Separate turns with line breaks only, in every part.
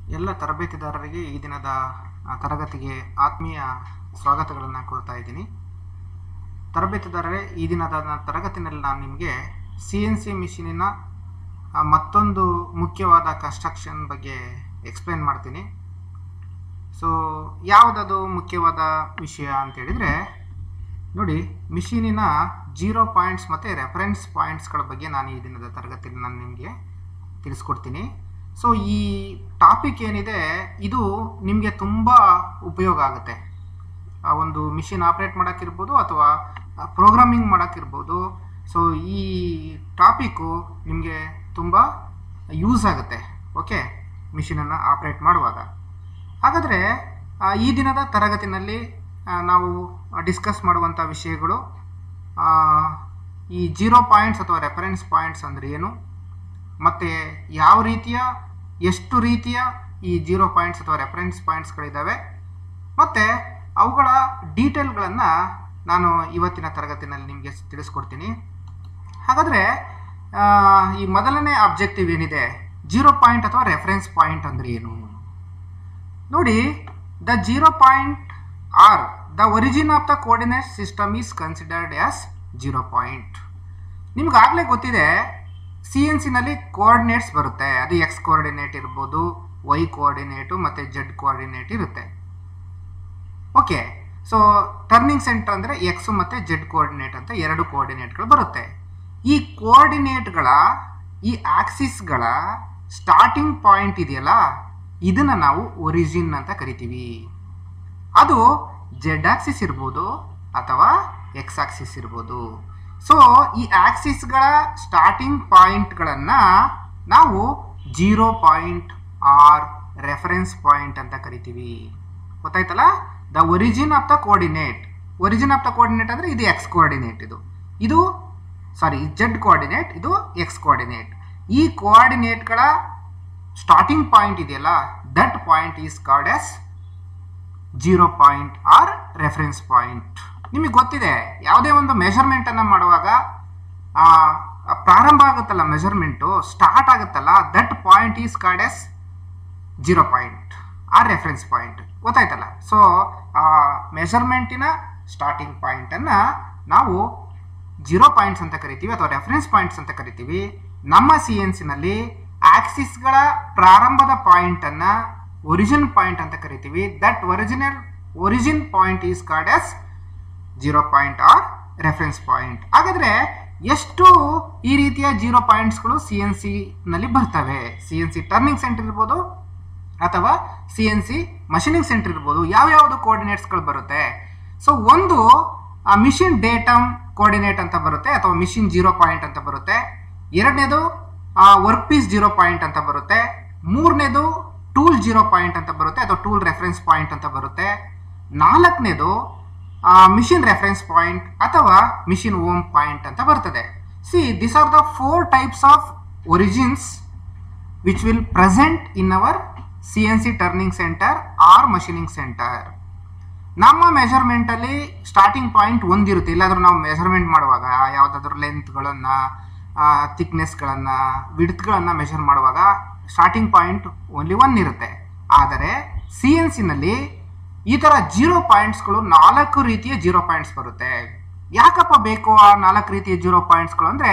ಎಲ್ಲ ತರಬೇತಿದಾರರಿಗೆ ಈ ದಿನದ ಆ, ತರಗತಿಗೆ ಆತ್ಮೀಯ ಸ್ವಾಗತಗಳನ್ನು ಕೋರ್ತಾ ಇದ್ದೀನಿ ತರಬೇತಿದಾರರೇ ಈ ದಿನದ ನ- ತರಗತಿನಲ್ಲಿ ನಾನು ನಿಮಗೆ ಸಿ ಎನ್ ಸಿ ಮಿಷಿನಿನ ಆ, ಮತ್ತೊಂದು ಮುಖ್ಯವಾದ ಕನ್ಸ್ಟ್ರಕ್ಷನ್ ಬಗ್ಗೆ ಎಕ್ಸ್ಪ್ಲೇನ್ ಮಾಡ್ತೀನಿ ಸೊ ಯಾವುದದು ಮುಖ್ಯವಾದ ವಿಷಯ ಅಂತ ಹೇಳಿದರೆ ನೋಡಿ ಮಿಷಿನಿನ ಜೀರೋ ಪಾಯಿಂಟ್ಸ್ ಮತ್ತು ರೆಫರೆನ್ಸ್ ಪಾಯಿಂಟ್ಸ್ಗಳ ಬಗ್ಗೆ ನಾನು ಈ ದಿನದ ತರಗತಿಯಲ್ಲಿ ನಾನು ನಿಮಗೆ ತಿಳಿಸ್ಕೊಡ್ತೀನಿ ಸೊ ಈ ಟಾಪಿಕ್ ಏನಿದೆ ಇದು ನಿಮಗೆ ತುಂಬ ಉಪಯೋಗ ಆಗುತ್ತೆ ಆ ಒಂದು ಮಿಷಿನ್ ಆಪ್ರೇಟ್ ಮಾಡೋಕ್ಕಿರ್ಬೋದು ಅಥವಾ ಪ್ರೋಗ್ರಾಮಿಂಗ್ ಮಾಡೋಕ್ಕಿರ್ಬೋದು ಸೊ ಈ ಟಾಪಿಕ್ಕು ನಿಮಗೆ ತುಂಬ ಯೂಸ್ ಆಗುತ್ತೆ ಓಕೆ ಮಿಷಿನನ್ನು ಆಪ್ರೇಟ್ ಮಾಡುವಾಗ ಹಾಗಾದರೆ ಆ, ಈ ದಿನದ ತರಗತಿನಲ್ಲಿ ಆ, ನಾವು ಡಿಸ್ಕಸ್ ಮಾಡುವಂಥ ವಿಷಯಗಳು ಆ, ಈ ಜೀರೋ ಪಾಯಿಂಟ್ಸ್ ಅಥವಾ ರೆಫರೆನ್ಸ್ ಪಾಯಿಂಟ್ಸ್ ಅಂದರೆ ಏನು ಮತ್ತು ಯಾವ ರೀತಿಯ ಎಷ್ಟು ರೀತಿಯ ಈ ಜೀರೋ ಪಾಯಿಂಟ್ಸ್ ಅಥವಾ ರೆಫರೆನ್ಸ್ ಪಾಯಿಂಟ್ಸ್ಗಳಿದ್ದಾವೆ ಮತ್ತು ಅವುಗಳ ಡೀಟೇಲ್ಗಳನ್ನು ನಾನು ಇವತ್ತಿನ ತರಗತಿನಲ್ಲಿ ನಿಮಗೆ ತಿಳಿಸ್ಕೊಡ್ತೀನಿ ಹಾಗಾದರೆ ಆ, ಈ ಮೊದಲನೇ ಅಬ್ಜೆಕ್ಟಿವ್ ಏನಿದೆ ಜೀರೋ ಪಾಯಿಂಟ್ ಅಥವಾ ರೆಫರೆನ್ಸ್ ಪಾಯಿಂಟ್ ಅಂದರೆ ಏನು ನೋಡಿ the zero point or the origin of the coordinate system is considered as zero point ನಿಮ್ಗಾಗಲೇ ಗೊತ್ತಿದೆ ಸಿ ಎನ್ ಸಿನಲ್ಲಿ ಕೋಆರ್ಡಿನೇಟ್ಸ್ ಬರುತ್ತೆ ಅದು ಎಕ್ಸ್ ಕೋಆರ್ಡಿನೇಟ್ ಇರ್ಬೋದು ವೈ ಕೋಆರ್ಡಿನೇಟು ಮತ್ತು ಜೆಡ್ ಕೋಆರ್ಡಿನೇಟ್ ಇರುತ್ತೆ ಓಕೆ ಸೊ ಟರ್ನಿಂಗ್ ಸೆಂಟರ್ ಅಂದರೆ ಎಕ್ಸ್ ಮತ್ತು ಜೆಡ್ ಕೋಆರ್ಡಿನೇಟ್ ಅಂತ ಎರಡು ಕೋಆರ್ಡಿನೇಟ್ಗಳು ಬರುತ್ತೆ ಈ ಕೋಆರ್ಡಿನೇಟ್ಗಳ ಈ ಆಕ್ಸಿಸ್ಗಳ ಸ್ಟಾರ್ಟಿಂಗ್ ಪಾಯಿಂಟ್ ಇದೆಯಲ್ಲ ಇದನ್ನು ನಾವು ಒರಿಜಿನ್ ಅಂತ ಕರಿತೀವಿ ಅದು ಜೆಡ್ ಆಕ್ಸಿಸ್ ಇರ್ಬೋದು ಅಥವಾ ಎಕ್ಸ್ ಆಕ್ಸಿಸ್ ಇರ್ಬೋದು ಸೊ ಈ ಆಕ್ಸಿಸ್ಗಳ ಸ್ಟಾರ್ಟಿಂಗ್ ಪಾಯಿಂಟ್ಗಳನ್ನು ನಾವು zero point or reference point ಅಂತ ಕರಿತೀವಿ ಗೊತ್ತಾಯ್ತಲ್ಲ the origin of the coordinate origin of the coordinate ಅಂದರೆ ಇದು ಎಕ್ಸ್ ಕೋಆರ್ಡಿನೇಟ್ ಇದು ಇದು ಸಾರಿ ಜೆಡ್ ಕೋಆರ್ಡಿನೇಟ್ ಇದು ಎಕ್ಸ್ ಕೋಆರ್ಡಿನೇಟ್ ಈ ಕೋಆರ್ಡಿನೇಟ್ಗಳ ಸ್ಟಾರ್ಟಿಂಗ್ ಪಾಯಿಂಟ್ ಇದೆಯಲ್ಲ that point is called as zero point or reference point ನಿಮಗೆ ಗೊತ್ತಿದೆ ಯಾವುದೇ ಒಂದು ಮೆಷರ್ಮೆಂಟನ್ನು ಮಾಡುವಾಗ ಆ, ಆ ಪ್ರಾರಂಭ ಆಗುತ್ತಲ್ಲ ಮೆಷರ್ಮೆಂಟು ಸ್ಟಾರ್ಟ್ ಆಗುತ್ತಲ್ಲ that point is called as zero point ಆ ರೆಫರೆನ್ಸ್ ಪಾಯಿಂಟ್ ಗೊತ್ತಾಯ್ತಲ್ಲ ಸೊ ಆ ಮೆಷರ್ಮೆಂಟಿನ ಸ್ಟಾರ್ಟಿಂಗ್ ಪಾಯಿಂಟನ್ನು ನಾವು ಜೀರೋ ಪಾಯಿಂಟ್ಸ್ ಅಂತ ಕರಿತೀವಿ ಅಥವಾ ರೆಫರೆನ್ಸ್ ಪಾಯಿಂಟ್ಸ್ ಅಂತ ಕರಿತೀವಿ ನಮ್ಮ ಸಿ ಎನ್ ಸಿನಲ್ಲಿ ಆಕ್ಸಿಸ್ಗಳ ಪ್ರಾರಂಭದ ಪಾಯಿಂಟನ್ನು ಒರಿಜಿನ್ ಪಾಯಿಂಟ್ ಅಂತ ಕರಿತೀವಿ that original origin point is called as zero point or reference point ಹಾಗಾದರೆ ಎಷ್ಟು ಈ ರೀತಿಯ ಜೀರೋ ಪಾಯಿಂಟ್ಸ್ಗಳು ಸಿ ಎನ್ ಸಿನಲ್ಲಿ ಬರ್ತವೆ C N C turning centre ಇರ್ಬೋದು ಅಥವಾ C N C machining centre ಇರ್ಬೋದು ಯಾವ್ಯಾವುದು ಕೋಆರ್ಡಿನೇಟ್ಸ್ಗಳು ಬರುತ್ತೆ ಸೊ ಒಂದು ಮಿಷಿನ್ ಡೇಟಮ್ ಕೋಆರ್ಡಿನೇಟ್ ಅಂತ ಬರುತ್ತೆ ಅಥವಾ ಮಿಷಿನ್ ಜೀರೋ ಪಾಯಿಂಟ್ ಅಂತ ಬರುತ್ತೆ ಎರಡನೇದು ವರ್ಕ್ ಪೀಸ್ ಜೀರೋ ಪಾಯಿಂಟ್ ಅಂತ ಬರುತ್ತೆ ಮೂರನೇದು ಟೂಲ್ ಜೀರೋ ಪಾಯಿಂಟ್ ಅಂತ ಬರುತ್ತೆ ಅಥವಾ ಟೂಲ್ ರೆಫರೆನ್ಸ್ ಪಾಯಿಂಟ್ ಅಂತ ಬರುತ್ತೆ ನಾಲ್ಕನೇದು ಮಿಷಿನ್ ರೆಫರೆನ್ಸ್ ಪಾಯಿಂಟ್ ಅಥವಾ ಮಿಷಿನ್ ಓಮ್ ಪಾಯಿಂಟ್ ಅಂತ ಬರ್ತದೆ see this are the four types of origins which will present in our C N C turning centre or machining centre ನಮ್ಮ ಮೆಷರ್ಮೆಂಟಲ್ಲಿ ಸ್ಟಾರ್ಟಿಂಗ್ ಪಾಯಿಂಟ್ ಒಂದಿರುತ್ತೆ ಇಲ್ಲಾದ್ರೂ ನಾವು measurement ಮಾಡುವಾಗ ಯಾವುದಾದ್ರೂ ಲೆಂತ್ಗಳನ್ನು ಥಿಕ್ನೆಸ್ಗಳನ್ನು ವಿಡ್ತ್ಗಳನ್ನು ಮೆಷರ್ ಮಾಡುವಾಗ ಸ್ಟಾರ್ಟಿಂಗ್ ಪಾಯಿಂಟ್ ಓನ್ಲಿ ಒನ್ ಇರುತ್ತೆ ಆದರೆ ಸಿ ಎನ್ ಸಿನಲ್ಲಿ ಈ ಥರ ಜೀರೋ ಪಾಯಿಂಟ್ಸ್ಗಳು ನಾಲ್ಕು ರೀತಿಯ ಜೀರೋ ಪಾಯಿಂಟ್ಸ್ ಬರುತ್ತೆ ಯಾಕಪ್ಪ ಬೇಕು ಆ ನಾಲ್ಕು ರೀತಿಯ ಜೀರೋ ಪಾಯಿಂಟ್ಸ್ಗಳು ಅಂದರೆ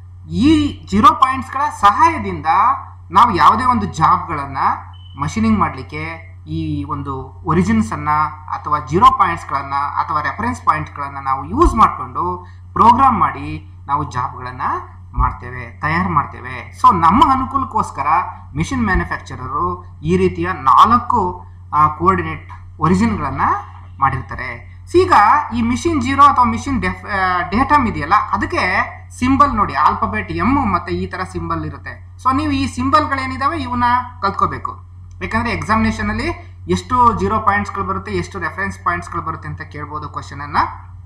ಈ ಜೀರೋ ಪಾಯಿಂಟ್ಸ್ಗಳ ಸಹಾಯದಿಂದ ನಾವು ಯಾವುದೇ ಒಂದು ಜಾಬ್ಗಳನ್ನು ಮಷಿನಿಂಗ್ ಮಾಡಲಿಕ್ಕೆ ಈ ಒಂದು ಒರಿಜಿನ್ಸನ್ನು ಅಥವಾ ಜೀರೋ ಪಾಯಿಂಟ್ಸ್ಗಳನ್ನು ಅಥವಾ ರೆಫರೆನ್ಸ್ ಪಾಯಿಂಟ್ಸ್ಗಳನ್ನು ನಾವು ಯೂಸ್ ಮಾಡಿಕೊಂಡು ಪ್ರೋಗ್ರಾಮ್ ಮಾಡಿ ನಾವು ಜಾಬ್ಗಳನ್ನು ಮಾಡ್ತೇವೆ ತಯಾರು ಮಾಡ್ತೇವೆ ಸೊ ನಮ್ಮ ಅನುಕೂಲಕ್ಕೋಸ್ಕರ ಮಿಷಿನ್ ಮ್ಯಾನುಫ್ಯಾಕ್ಚರರು ಈ ರೀತಿಯ ನಾಲ್ಕು ಕೋಆರ್ಡಿನೇಟ್ ಒರಿಜಿನ್ಗಳನ್ನು ಮಾಡಿರ್ತಾರೆ So, ಈಗ ಈ ಮಿಷಿನ್ ಜೀರೋ ಅಥವಾ ಮಿಷಿನ್ ಡೆಫ್ ಡೇಟಮ್ ಇದೆಯಲ್ಲ ಅದಕ್ಕೆ ಸಿಂಬಲ್ ನೋಡಿ ಆಲ್ಫಾಬೆಟ್ ಎಮ್ ಮತ್ತು ಈ ಥರ ಸಿಂಬಲ್ ಇರುತ್ತೆ ಸೊ ನೀವು ಈ ಸಿಂಬಲ್ಗಳೇನಿದಾವೆ ಇವನ್ನ ಕಲ್ತ್ಕೋಬೇಕು ಯಾಕಂದರೆ ಎಕ್ಸಾಮಿನೇಷನಲ್ಲಿ ಎಷ್ಟು ಜೀರೋ ಪಾಯಿಂಟ್ಸ್ಗಳು ಬರುತ್ತೆ ಎಷ್ಟು ರೆಫರೆನ್ಸ್ ಪಾಯಿಂಟ್ಸ್ಗಳು ಬರುತ್ತೆ ಅಂತ ಕೇಳ್ಬೋದು ಕ್ವಶನನ್ನು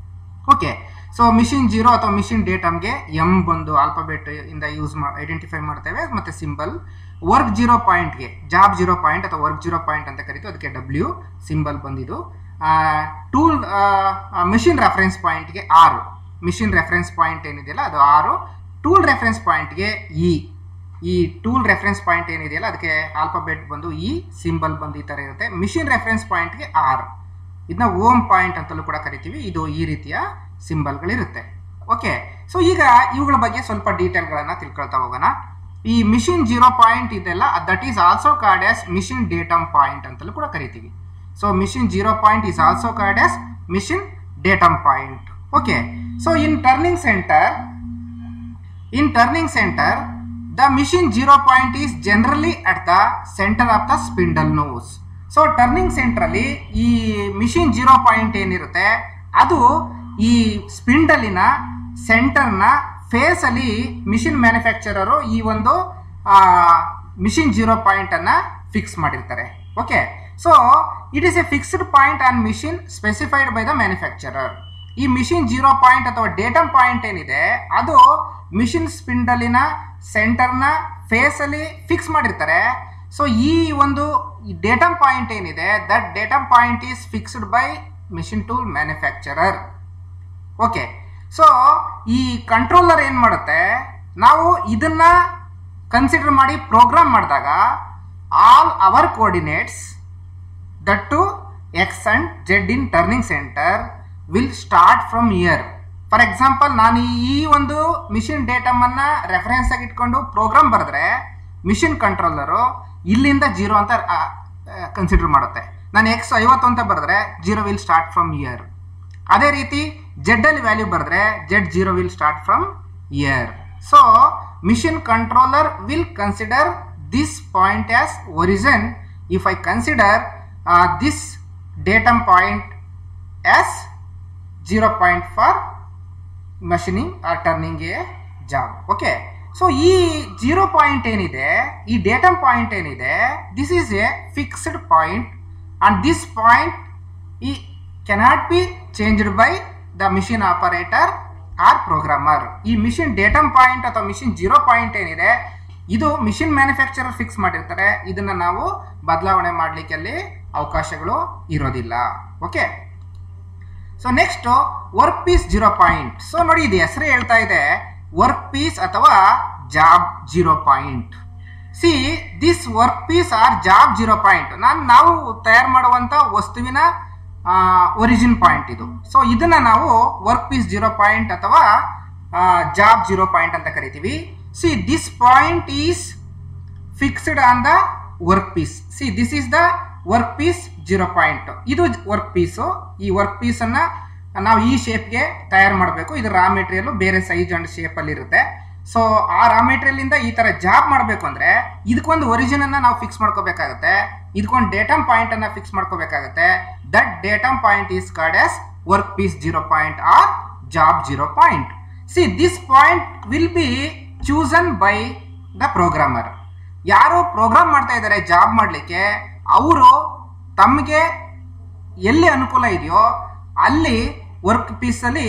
ಓಕೆ ಸೊ ಮಿಷಿನ್ ಜೀರೋ ಅಥವಾ ಮಿಷಿನ್ ಡೇಟಮ್ಗೆ ಎಮ್ ಬಂದು ಆಲ್ಫಾಬೆಟ್ ಇಂದ ಯೂಸ್ ಮಾ ಐಡೆಂಟಿಫೈ ಮಾಡ್ತೇವೆ ಮತ್ತು ಸಿಂಬಲ್ ವರ್ಕ್ ಜೀರೋ ಪಾಯಿಂಟ್ಗೆ ಜಾಬ್ ಜೀರೋ ಪಾಯಿಂಟ್ ಅಥವಾ ವರ್ಕ್ ಜೀರೋ ಪಾಯಿಂಟ್ ಅಂತ ಕರಿತೀವಿ ಅದಕ್ಕೆ ಡಬ್ಲ್ಯೂ ಸಿಂಬಲ್ ಬಂದಿದ್ದು ಟೂಲ್ ಮಿಷಿನ್ ರೆಫರೆನ್ಸ್ ಪಾಯಿಂಟ್ಗೆ ಆರು ಮಿಷಿನ್ ರೆಫರೆನ್ಸ್ ಪಾಯಿಂಟ್ ಏನಿದೆಯಲ್ಲ ಅದು ಆರು ಟೂಲ್ ರೆಫರೆನ್ಸ್ ಪಾಯಿಂಟ್ಗೆ ಇ ಈ ಟೂಲ್ ರೆಫರೆನ್ಸ್ ಪಾಯಿಂಟ್ ಏನಿದೆಯಲ್ಲ ಅದಕ್ಕೆ ಆಲ್ಫಾಬೆಟ್ ಬಂದು ಈ ಸಿಂಬಲ್ ಬಂದು ಈ ಥರ ಇರುತ್ತೆ ಮಿಷಿನ್ ರೆಫರೆನ್ಸ್ ಪಾಯಿಂಟ್ಗೆ ಆರ್ ಇದನ್ನ ಓಮ್ ಪಾಯಿಂಟ್ ಅಂತಲೂ ಕೂಡ ಕರಿತೀವಿ ಇದು ಈ ರೀತಿಯ ಸಿಂಬಲ್ಗಳಿರುತ್ತೆ ಓಕೆ ಸೊ ಈಗ ಇವುಗಳ ಬಗ್ಗೆ ಸ್ವಲ್ಪ ಡೀಟೇಲ್ಗಳನ್ನು ತಿಳ್ಕೊಳ್ತಾ ಹೋಗೋಣ ಈ ಮಿಷಿನ್ ಜೀರೋ ಪಾಯಿಂಟ್ ಇದೆಲ್ಲ that is also called as machine datum point ಅಂತಲೂ ಕೂಡ ಕರಿತೀವಿ so machine zero point is also called as machine datum point okay so in turning centre in turning centre the machine zero point is generally at the centre of the spindle nose so turning ಸೆಂಟ್ರಲ್ಲಿ ಈ machine zero point ಏನಿರುತ್ತೆ ಅದು ಈ ಸ್ಪಿಂಡಲಿನ ಸೆಂಟರ್ನ ಫೇಸಲ್ಲಿ machine manufacturer ಈ ಒಂದು machine zero ಪಾಯಿಂಟನ್ನು fix ಮಾಡಿರ್ತಾರೆ okay so it is a fixed point on machine specified by the manufacturer ಈ ಮಿಷಿನ್ ಜೀರೋ ಪಾಯಿಂಟ್ ಅಥವಾ ಡೇಟಮ್ ಪಾಯಿಂಟ್ ಏನಿದೆ ಅದು ಮಿಷಿನ್ ಸ್ಪಿಂಡಲಿನ ಸೆಂಟರ್ನ ಫೇಸಲ್ಲಿ ಫಿಕ್ಸ್ ಮಾಡಿರ್ತಾರೆ ಸೊ ಈ ಒಂದು ಡೇಟಮ್ ಪಾಯಿಂಟ್ ಏನಿದೆ that datum point is fixed by machine tool manufacturer okay so ಈ ಕಂಟ್ರೋಲರ್ ಏನು ಮಾಡುತ್ತೆ ನಾವು ಇದನ್ನ ಕನ್ಸಿಡರ್ ಮಾಡಿ ಪ್ರೋಗ್ರಾಮ್ ಮಾಡಿದಾಗ all our coordinates that to X and Z in turning centre will start from here for example ನಾನು ಈ ಒಂದು ಮಿಷಿನ್ ಡೇಟಮನ್ನು ರೆಫರೆನ್ಸ್ ಆಗಿ ಇಟ್ಕೊಂಡು ಪ್ರೋಗ್ರಾಮ್ ಬರೆದ್ರೆ ಮಿಷಿನ್ ಕಂಟ್ರೋಲರು ಇಲ್ಲಿಂದ ಜೀರೋ ಅಂತ ಕನ್ಸಿಡರ್ ಮಾಡುತ್ತೆ ನಾನು ಎಕ್ಸ್ ಐವತ್ತು ಅಂತ ಬರೆದ್ರೆ zero will start from here ಅದೇ ರೀತಿ ಜೆಡ್ ಅಲ್ಲಿ ವ್ಯಾಲ್ಯೂ ಬರೆದ್ರೆ Z zero will start from here so machine controller will consider this point as origin if I consider this datum point as zero point for machining or turning a job okay so ಈ zero point ಏನಿದೆ ಈ datum point ಏನಿದೆ this is a fixed point and this point ಈ cannot be changed by the machine operator or programmer ಈ machine datum point ಅಥವಾ machine zero point ಏನಿದೆ ಇದು machine manufacturer fix ಮಾಡಿರ್ತಾರೆ ಇದನ್ನ ನಾವು ಬದಲಾವಣೆ ಮಾಡಲಿಕ್ಕೆ ಅಲ್ಲಿ ಅವಕಾಶಗಳು ಇರೋದಿಲ್ಲ okay so next work piece zero point so ನೋಡಿ ಇದು ಹೆಸರು ಹೇಳ್ತಾ ಇದೆ ವರ್ಕ್ ಪೀಸ್ ಅಥವಾ job zero point see this workpiece or job zero point ನಾನು ನಾವು ತಯಾರು ಮಾಡುವಂತ ವಸ್ತುವಿನ ಒರಿಜಿನ್ ಪಾಯಿಂಟ್ ಇದು ಸೊ ಇದನ್ನ ನಾವು ವರ್ಕ್ ಪೀಸ್ ಜೀರೋ ಪಾಯಿಂಟ್ ಅಥವಾ ಜಾಬ್ ಜೀರೋ ಪಾಯಿಂಟ್ ಅಂತ ಕರಿತೀವಿ see this point is fixed on the workpiece see this is the work piece zero point ಇದು ವರ್ಕ್ ಪೀಸು ಈ ವರ್ಕ್ ಪೀಸನ್ನ ನಾವು ಈ ಶೇಪ್ಗೆ ತಯಾರು ಮಾಡಬೇಕು ಇದು ರಾ ಮೆಟೀರಿಯಲ್ ಬೇರೆ ಸೈಜ್ ಅಂಡ್ ಶೇಪಲ್ಲಿ ಇರುತ್ತೆ ಸೊ ಆ ರಾ ಮೆಟೀರಿಯಲ್ ಇಂದ ಈ ತರ ಜಾಬ್ ಮಾಡಬೇಕು ಅಂದ್ರೆ ಇದಕ್ಕೊಂದು ಒರಿಜಿನ್ ಅನ್ನ ನಾವು ಫಿಕ್ಸ್ ಮಾಡ್ಕೋಬೇಕಾಗುತ್ತೆ ಇದಕ್ಕೊಂದು ಡೇಟಮ್ ಪಾಯಿಂಟ್ ಅನ್ನ ಫಿಕ್ಸ್ ಮಾಡ್ಕೋಬೇಕಾಗುತ್ತೆ that datum point is called as work piece zero point or job zero point see this point will be chosen by the programmer ಯಾರು ಪ್ರೋಗ್ರಾಮ್ ಮಾಡ್ತಾ ಇದ್ದಾರೆ ಜಾಬ್ ಮಾಡಲಿಕ್ಕೆ ಅವರು ತಮಗೆ ಎಲ್ಲಿ ಅನುಕೂಲ ಇದೆಯೋ ಅಲ್ಲಿ ವರ್ಕ್ ಪೀಸಲ್ಲಿ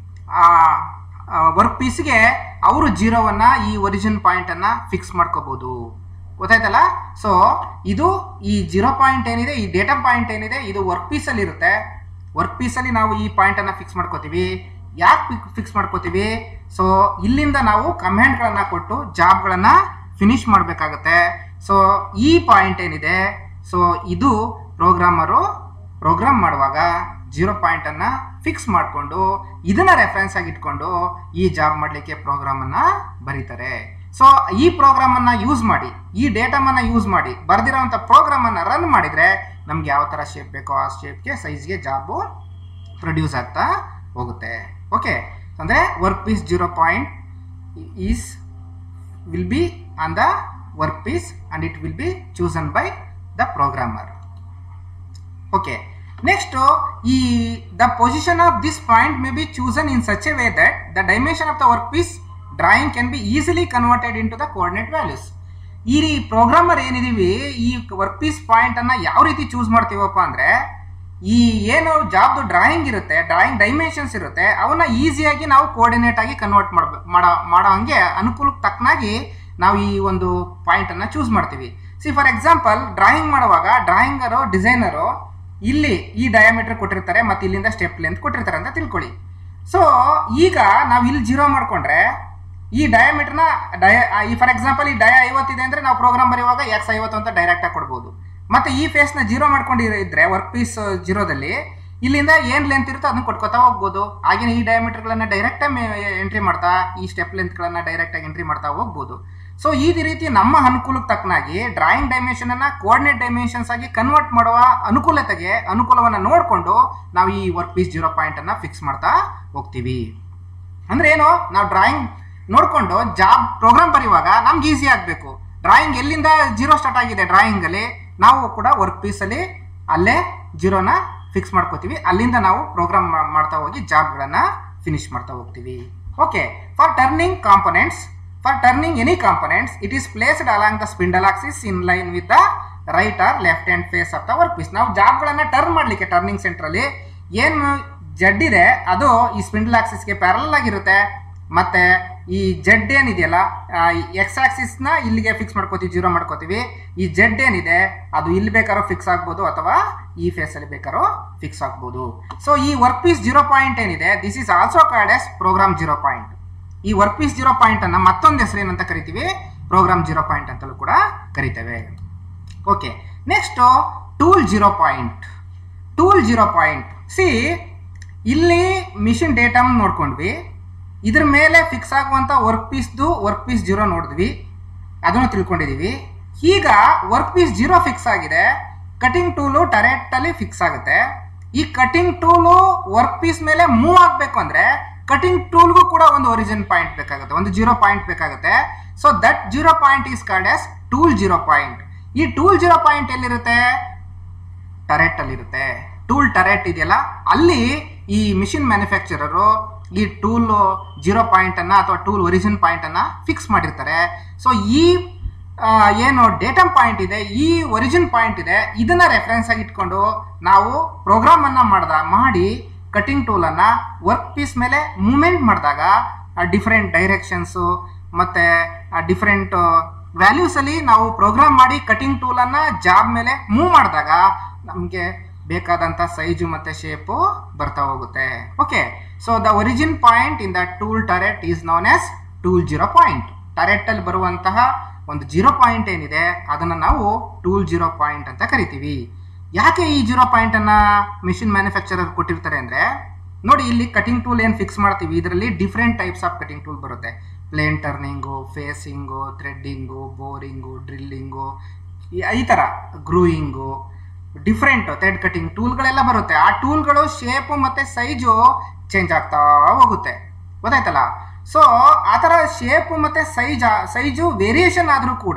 ವರ್ಕ್ ಪೀಸ್ಗೆ ಅವರು ಜೀರೋವನ್ನ ಈ ಒರಿಜಿನ್ ಪಾಯಿಂಟನ್ನು ಫಿಕ್ಸ್ ಮಾಡ್ಕೋಬಹುದು ಗೊತ್ತಾಯ್ತಲ್ಲ ಸೊ ಇದು ಈ ಜೀರೋ ಪಾಯಿಂಟ್ ಏನಿದೆ ಈ ಡೇಟಾ ಪಾಯಿಂಟ್ ಏನಿದೆ ಇದು ವರ್ಕ್ ಪೀಸಲ್ಲಿ ಇರುತ್ತೆ ವರ್ಕ್ ಪೀಸಲ್ಲಿ ನಾವು ಈ ಪಾಯಿಂಟನ್ನು ಫಿಕ್ಸ್ ಮಾಡ್ಕೋತೀವಿ ಯಾಕೆ ಫಿಕ್ಸ್ ಮಾಡ್ಕೋತೀವಿ ಸೊ ಇಲ್ಲಿಂದ ನಾವು ಕಮೆಂಟ್ಗಳನ್ನು ಕೊಟ್ಟು ಜಾಬ್ಗಳನ್ನು ಫಿನಿಶ್ ಮಾಡಬೇಕಾಗತ್ತೆ ಸೊ ಈ ಪಾಯಿಂಟ್ ಏನಿದೆ ಸೊ ಇದು ಪ್ರೋಗ್ರಾಮರು ಪ್ರೋಗ್ರಾಮ್ ಮಾಡುವಾಗ ಜೀರೋ ಪಾಯಿಂಟನ್ನು ಫಿಕ್ಸ್ ಮಾಡಿಕೊಂಡು ಇದನ್ನ ರೆಫರೆನ್ಸ್ ಆಗಿ ಇಟ್ಕೊಂಡು ಈ ಜಾಬ್ ಮಾಡಲಿಕ್ಕೆ ಪ್ರೋಗ್ರಾಮನ್ನು ಬರೀತಾರೆ ಸೊ ಈ ಪ್ರೋಗ್ರಾಮನ್ನು ಯೂಸ್ ಮಾಡಿ ಈ ಡೇಟಮನ್ನು ಯೂಸ್ ಮಾಡಿ ಬರೆದಿರೋಂಥ ಪ್ರೋಗ್ರಾಮನ್ನು ರನ್ ಮಾಡಿದರೆ ನಮ್ಗೆ ಯಾವ ಥರ ಶೇಪ್ ಬೇಕೋ ಆ ಶೇಪ್ಗೆ ಸೈಜ್ಗೆ ಜಾಬು ಪ್ರೊಡ್ಯೂಸ್ ಆಗ್ತಾ ಹೋಗುತ್ತೆ ಓಕೆ ಅಂದರೆ work piece zero point is will be on the workpiece and it will be chosen by the programmer okay next ಈ the position of this point may be chosen in such a way that the dimension of the workpiece drawing can be easily converted into the coordinate values ಈ programmer ಏನಿದೀವಿ ಈ work piece point ಅನ್ನ ಯಾವ ರೀತಿ choose ಮಾಡ್ತೀವಪ್ಪ ಅಂದ್ರೆ ಈ ಏನು ಜಾಬ್ದು ಡ್ರಾಯಿಂಗ್ ಇರುತ್ತೆ ಡ್ರಾಯಿಂಗ್ ಡೈಮೆನ್ಷನ್ಸ್ ಇರುತ್ತೆ ಅವನ್ನ ಈಸಿಯಾಗಿ ನಾವು ಕೋಆರ್ಡಿನೇಟ್ ಆಗಿ ಕನ್ವರ್ಟ್ ಮಾಡ್ಬೇಕು ಮಾಡೋ ಮಾಡೋ ಹಂಗೆ ಅನುಕೂಲಕ್ಕೆ ತಕ್ಕನಾಗಿ ನಾವು ಈ ಒಂದು ಪಾಯಿಂಟ್ ಅನ್ನ ಚೂಸ್ ಮಾಡ್ತೀವಿ ಸಿ ಫಾರ್ ಎಕ್ಸಾಂಪಲ್ ಡ್ರಾಯಿಂಗ್ ಮಾಡುವಾಗ ಡ್ರಾಯಿಂಗರು ಡಿಸೈನರು ಇಲ್ಲಿ ಈ ಡಯಾಮೀಟರ್ ಕೊಟ್ಟಿರ್ತಾರೆ ಮತ್ತೆ ಇಲ್ಲಿಂದ ಸ್ಟೆಪ್ ಲೆಂತ್ ಕೊಟ್ಟಿರ್ತಾರೆ ಅಂತ ತಿಳ್ಕೊಳ್ಳಿ ಸೊ ಈಗ ನಾವು ಇಲ್ಲಿ ಜೀರೋ ಮಾಡ್ಕೊಂಡ್ರೆ ಈ ಡಯಾಮೀಟರ್ನ ಡಯ ಈ ಫಾರ್ ಎಕ್ಸಾಂಪಲ್ ಈ ಡಯ ಐವತ್ತಿದೆ ಅಂದ್ರೆ ನಾವು ಪ್ರೋಗ್ರಾಮ್ ಬರೆಯುವಾಗ ಎಕ್ಸ್ ಐವತ್ತು ಅಂತ ಡೈರೆಕ್ಟ್ ಆಗಿ ಕೊಡ್ಬೋದು ಮತ್ತೆ ಈ ಫೇಸ್ನ ಜೀರೋ ಮಾಡ್ಕೊಂಡಿದ್ರೆ ವರ್ಕ್ ಪೀಸ್ ಜೀರೋದಲ್ಲಿ ಇಲ್ಲಿಂದ ಏನ್ ಲೆಂತ್ ಇರುತ್ತೋ ಅದನ್ನ ಕೊಟ್ಕೋತಾ ಹೋಗ್ಬೋದು ಹಾಗೆ ಈ ಡಯಾಮೀಟರ್ಗಳನ್ನ ಡೈರೆಕ್ಟ್ ಎಂಟ್ರಿ ಮಾಡ್ತಾ ಈ ಸ್ಟೆಪ್ ಲೆಂತ್ಗಳನ್ನ ಡೈರೆಕ್ಟ್ ಆಗಿ ಎಂಟ್ರಿ ಮಾಡ್ತಾ ಹೋಗ್ಬೋದು ಸೊ ಈ ರೀತಿ ನಮ್ಮ ಅನುಕೂಲಕ್ಕೆ ತಕ್ಕನಾಗಿ ಡ್ರಾಯಿಂಗ್ ಡೈಮೆನ್ಷನ್ ಅನ್ನ ಕೋಆರ್ಡಿನೇಟ್ ಡೈಮೆನ್ಷನ್ಸ್ ಆಗಿ ಕನ್ವರ್ಟ್ ಮಾಡುವ ಅನುಕೂಲತೆಗೆ ಅನುಕೂಲವನ್ನ ನೋಡಿಕೊಂಡು ನಾವು ಈ ವರ್ಕ್ ಪೀಸ್ ಜೀರೋ ಪಾಯಿಂಟ್ ಅನ್ನ ಫಿಕ್ಸ್ ಮಾಡ್ತಾ ಹೋಗ್ತೀವಿ ಅಂದ್ರೆ ಏನು ನಾವು ಡ್ರಾಯಿಂಗ್ ನೋಡ್ಕೊಂಡು ಜಾಬ್ ಪ್ರೋಗ್ರಾಮ್ ಬರೆಯುವಾಗ ನಮ್ಗೆ ಈಸಿ ಆಗಬೇಕು ಡ್ರಾಯಿಂಗ್ ಎಲ್ಲಿಂದ ಜೀರೋ ಸ್ಟಾರ್ಟ್ ಆಗಿದೆ ಡ್ರಾಯಿಂಗ್ ಅಲ್ಲಿ ನಾವು ಕೂಡ ವರ್ಕ್ ಪೀಸ್ ಅಲ್ಲಿ ಅಲ್ಲೇ ಜೀರೋನ ಫಿಕ್ಸ್ ಮಾಡ್ಕೋತೀವಿ ಅಲ್ಲಿಂದ ನಾವು ಪ್ರೋಗ್ರಾಮ್ ಮಾಡ್ತಾ ಹೋಗಿ ಜಾಬ್ಗಳನ್ನ ಫಿನಿಶ್ ಮಾಡ್ತಾ ಹೋಗ್ತೀವಿ okay for turning components for turning any components it is placed along the spindle axis in line with the right or left hand face of the workpiece ನಾವು ಜಾಬ್ಗಳನ್ನ turn ಮಾಡಲಿಕ್ಕೆ turning ಸೆಂಟ್ರಲ್ಲಿ ಏನು ಜಡ್ ಇದೆ ಅದು ಈ ಸ್ಪಿಂಡಲ್ ಆಕ್ಸಿಸ್ಗೆ ಪ್ಯಾರಲ್ ಆಗಿರುತ್ತೆ ಮತ್ತೆ ಈ ಜೆಡ್ ಏನಿದೆಯಲ್ಲ ಎಕ್ಸ್ ಆಕ್ಸಿಸ್ನ ಇಲ್ಲಿಗೆ ಫಿಕ್ಸ್ ಮಾಡ್ಕೋತೀವಿ ಜೀರೋ ಮಾಡ್ಕೋತೀವಿ ಈ ಜೆಡ್ ಏನಿದೆ ಅದು ಇಲ್ಲಿ ಬೇಕಾದ್ರೂ ಫಿಕ್ಸ್ ಆಗ್ಬೋದು ಅಥವಾ ಈ ಫೇಸಲ್ಲಿ ಬೇಕಾದ್ರೂ ಫಿಕ್ಸ್ ಆಗ್ಬೋದು ಸೊ ಈ ವರ್ಕ್ ಪೀಸ್ ಜೀರೋ ಪಾಯಿಂಟ್ ಏನಿದೆ this is also called as program zero point ಈ ವರ್ಕ್ ಪೀಸ್ ಜೀರೋ ಪಾಯಿಂಟ್ ಅನ್ನ ಮತ್ತೊಂದು ಹೆಸರು ಏನಂತ ಕರಿತೀವಿ ಪ್ರೋಗ್ರಾಮ್ ಜೀರೋ ಪಾಯಿಂಟ್ ಅಂತಲೂ ಕೂಡ ಕರಿತೇವೆ okay next tool zero point tool zero point see ಇಲ್ಲಿ ಮಿಷಿನ್ ಡೇಟಮ್ ನೋಡ್ಕೊಂಡ್ವಿ ಇದ್ರ ಮೇಲೆ ಫಿಕ್ಸ್ ಆಗುವಂತ ವರ್ಕ್ ಪೀಸ್ದು ವರ್ಕ್ ಪೀಸ್ ಜೀರೋ ನೋಡಿದ್ವಿ ಅದನ್ನು ತಿಳ್ಕೊಂಡಿದೀವಿ ಈಗ ವರ್ಕ್ ಪೀಸ್ ಜೀರೋ ಫಿಕ್ಸ್ ಆಗಿದೆ ಕಟಿಂಗ್ ಟೂಲು ಡೈರೆಕ್ಟ್ ಅಲ್ಲಿ ಫಿಕ್ಸ್ ಆಗುತ್ತೆ ಈ ಕಟಿಂಗ್ ಟೂಲು ವರ್ಕ್ ಪೀಸ್ ಮೇಲೆ ಮೂವ್ ಆಗಬೇಕು ಅಂದ್ರೆ ಕಟಿಂಗ್ ಟೂಲ್ಗೂ ಕೂಡ ಒಂದು ಒರಿಜಿನ್ ಪಾಯಿಂಟ್ ಬೇಕಾಗುತ್ತೆ ಒಂದು ಜೀರೋ ಪಾಯಿಂಟ್ ಬೇಕಾಗುತ್ತೆ so that zero point is called as tool zero point ಈ ಟೂಲ್ ಜೀರೋ ಪಾಯಿಂಟ್ ಎಲ್ಲಿರುತ್ತೆ ಟರೆಟ್ ಅಲ್ಲಿ ಇರುತ್ತೆ ಟೂಲ್ ಟರೆಟ್ ಇದೆಯಲ್ಲ ಅಲ್ಲಿ ಈ ಮಿಷಿನ್ ಮ್ಯಾನುಫ್ಯಾಕ್ಚರರು ಈ ಟೂಲ್ ಜೀರೋ ಪಾಯಿಂಟ್ ಅನ್ನ ಅಥವಾ ಟೂಲ್ ಒರಿಜಿನ್ ಪಾಯಿಂಟ್ ಅನ್ನ ಫಿಕ್ಸ್ ಮಾಡಿರ್ತಾರೆ ಸೊ ಈ ಆ, ಏನು ಡೇಟಮ್ ಪಾಯಿಂಟ್ ಇದೆ ಈ ಒರಿಜಿನ್ ಪಾಯಿಂಟ್ ಇದೆ ಇದನ್ನ ರೆಫರೆನ್ಸ್ ಆಗಿ ಇಟ್ಕೊಂಡು ನಾವು ಪ್ರೋಗ್ರಾಮ್ ಅನ್ನ ಮಾಡ್ದ ಮಾಡಿ ಕಟಿಂಗ್ ಟೂಲ್ ಅನ್ನ ವರ್ಕ್ ಪೀಸ್ ಮೇಲೆ ಮೂವ್ಮೆಂಟ್ ಮಾಡಿದಾಗ ಡಿಫ್ರೆಂಟ್ ಡೈರೆಕ್ಷನ್ಸು ಮತ್ತೆ ಡಿಫ್ರೆಂಟ್ ವ್ಯಾಲ್ಯೂಸ್ ಅಲ್ಲಿ ನಾವು ಪ್ರೋಗ್ರಾಮ್ ಮಾಡಿ ಕಟಿಂಗ್ ಟೂಲ್ ಅನ್ನ ಜಾಬ್ ಮೇಲೆ ಮೂವ್ ಮಾಡಿದಾಗ ನಮಗೆ ಬೇಕಾದಂತ ಸೈಜು ಮತ್ತೆ ಶೇಪು ಬರ್ತಾ ಹೋಗುತ್ತೆ okay so the origin point in the tool turret is known as tool zero point turret ಅಲ್ಲಿ ಬರುವಂತಹ ಒಂದು ಜೀರೋ ಪಾಯಿಂಟ್ ಏನಿದೆ ಅದನ್ನ ನಾವು ಟೂಲ್ ಜೀರೋ ಪಾಯಿಂಟ್ ಅಂತ ಕರಿತೀವಿ ಯಾಕೆ ಈ ಜೀರೋ ಪಾಯಿಂಟ್ ಅನ್ನ ಮಿಷಿನ್ ಮ್ಯಾನುಫ್ಯಾಕ್ಚರರ್ ಕೊಟ್ಟಿರ್ತಾರೆ ಅಂದ್ರೆ ನೋಡಿ ಇಲ್ಲಿ ಕಟಿಂಗ್ ಟೂಲ್ ಏನು ಫಿಕ್ಸ್ ಮಾಡ್ತೀವಿ ಇದರಲ್ಲಿ different types of cutting tool ಬರುತ್ತೆ plain turning facing threading boring drilling ಈ ಥರ ಗ್ರೂಯಿಂಗು ಡಿಫ್ರೆಂಟ್ ಥ್ರೆಡ್ ಕಟಿಂಗ್ ಟೂಲ್ಗಳೆಲ್ಲ ಬರುತ್ತೆ ಆ ಟೂಲ್ಗಳು ಶೇಪು ಮತ್ತೆ ಸೈಜು ಚೇಂಜ್ ಆಗ್ತಾ ಹೋಗುತ್ತೆ ಗೊತ್ತಾಯ್ತಲ್ಲ ಸೊ ಆ ಥರ ಶೇಪು ಮತ್ತೆ ಸೈಜ್ ಸೈಜು ವೇರಿಯೇಷನ್ ಆದರೂ ಕೂಡ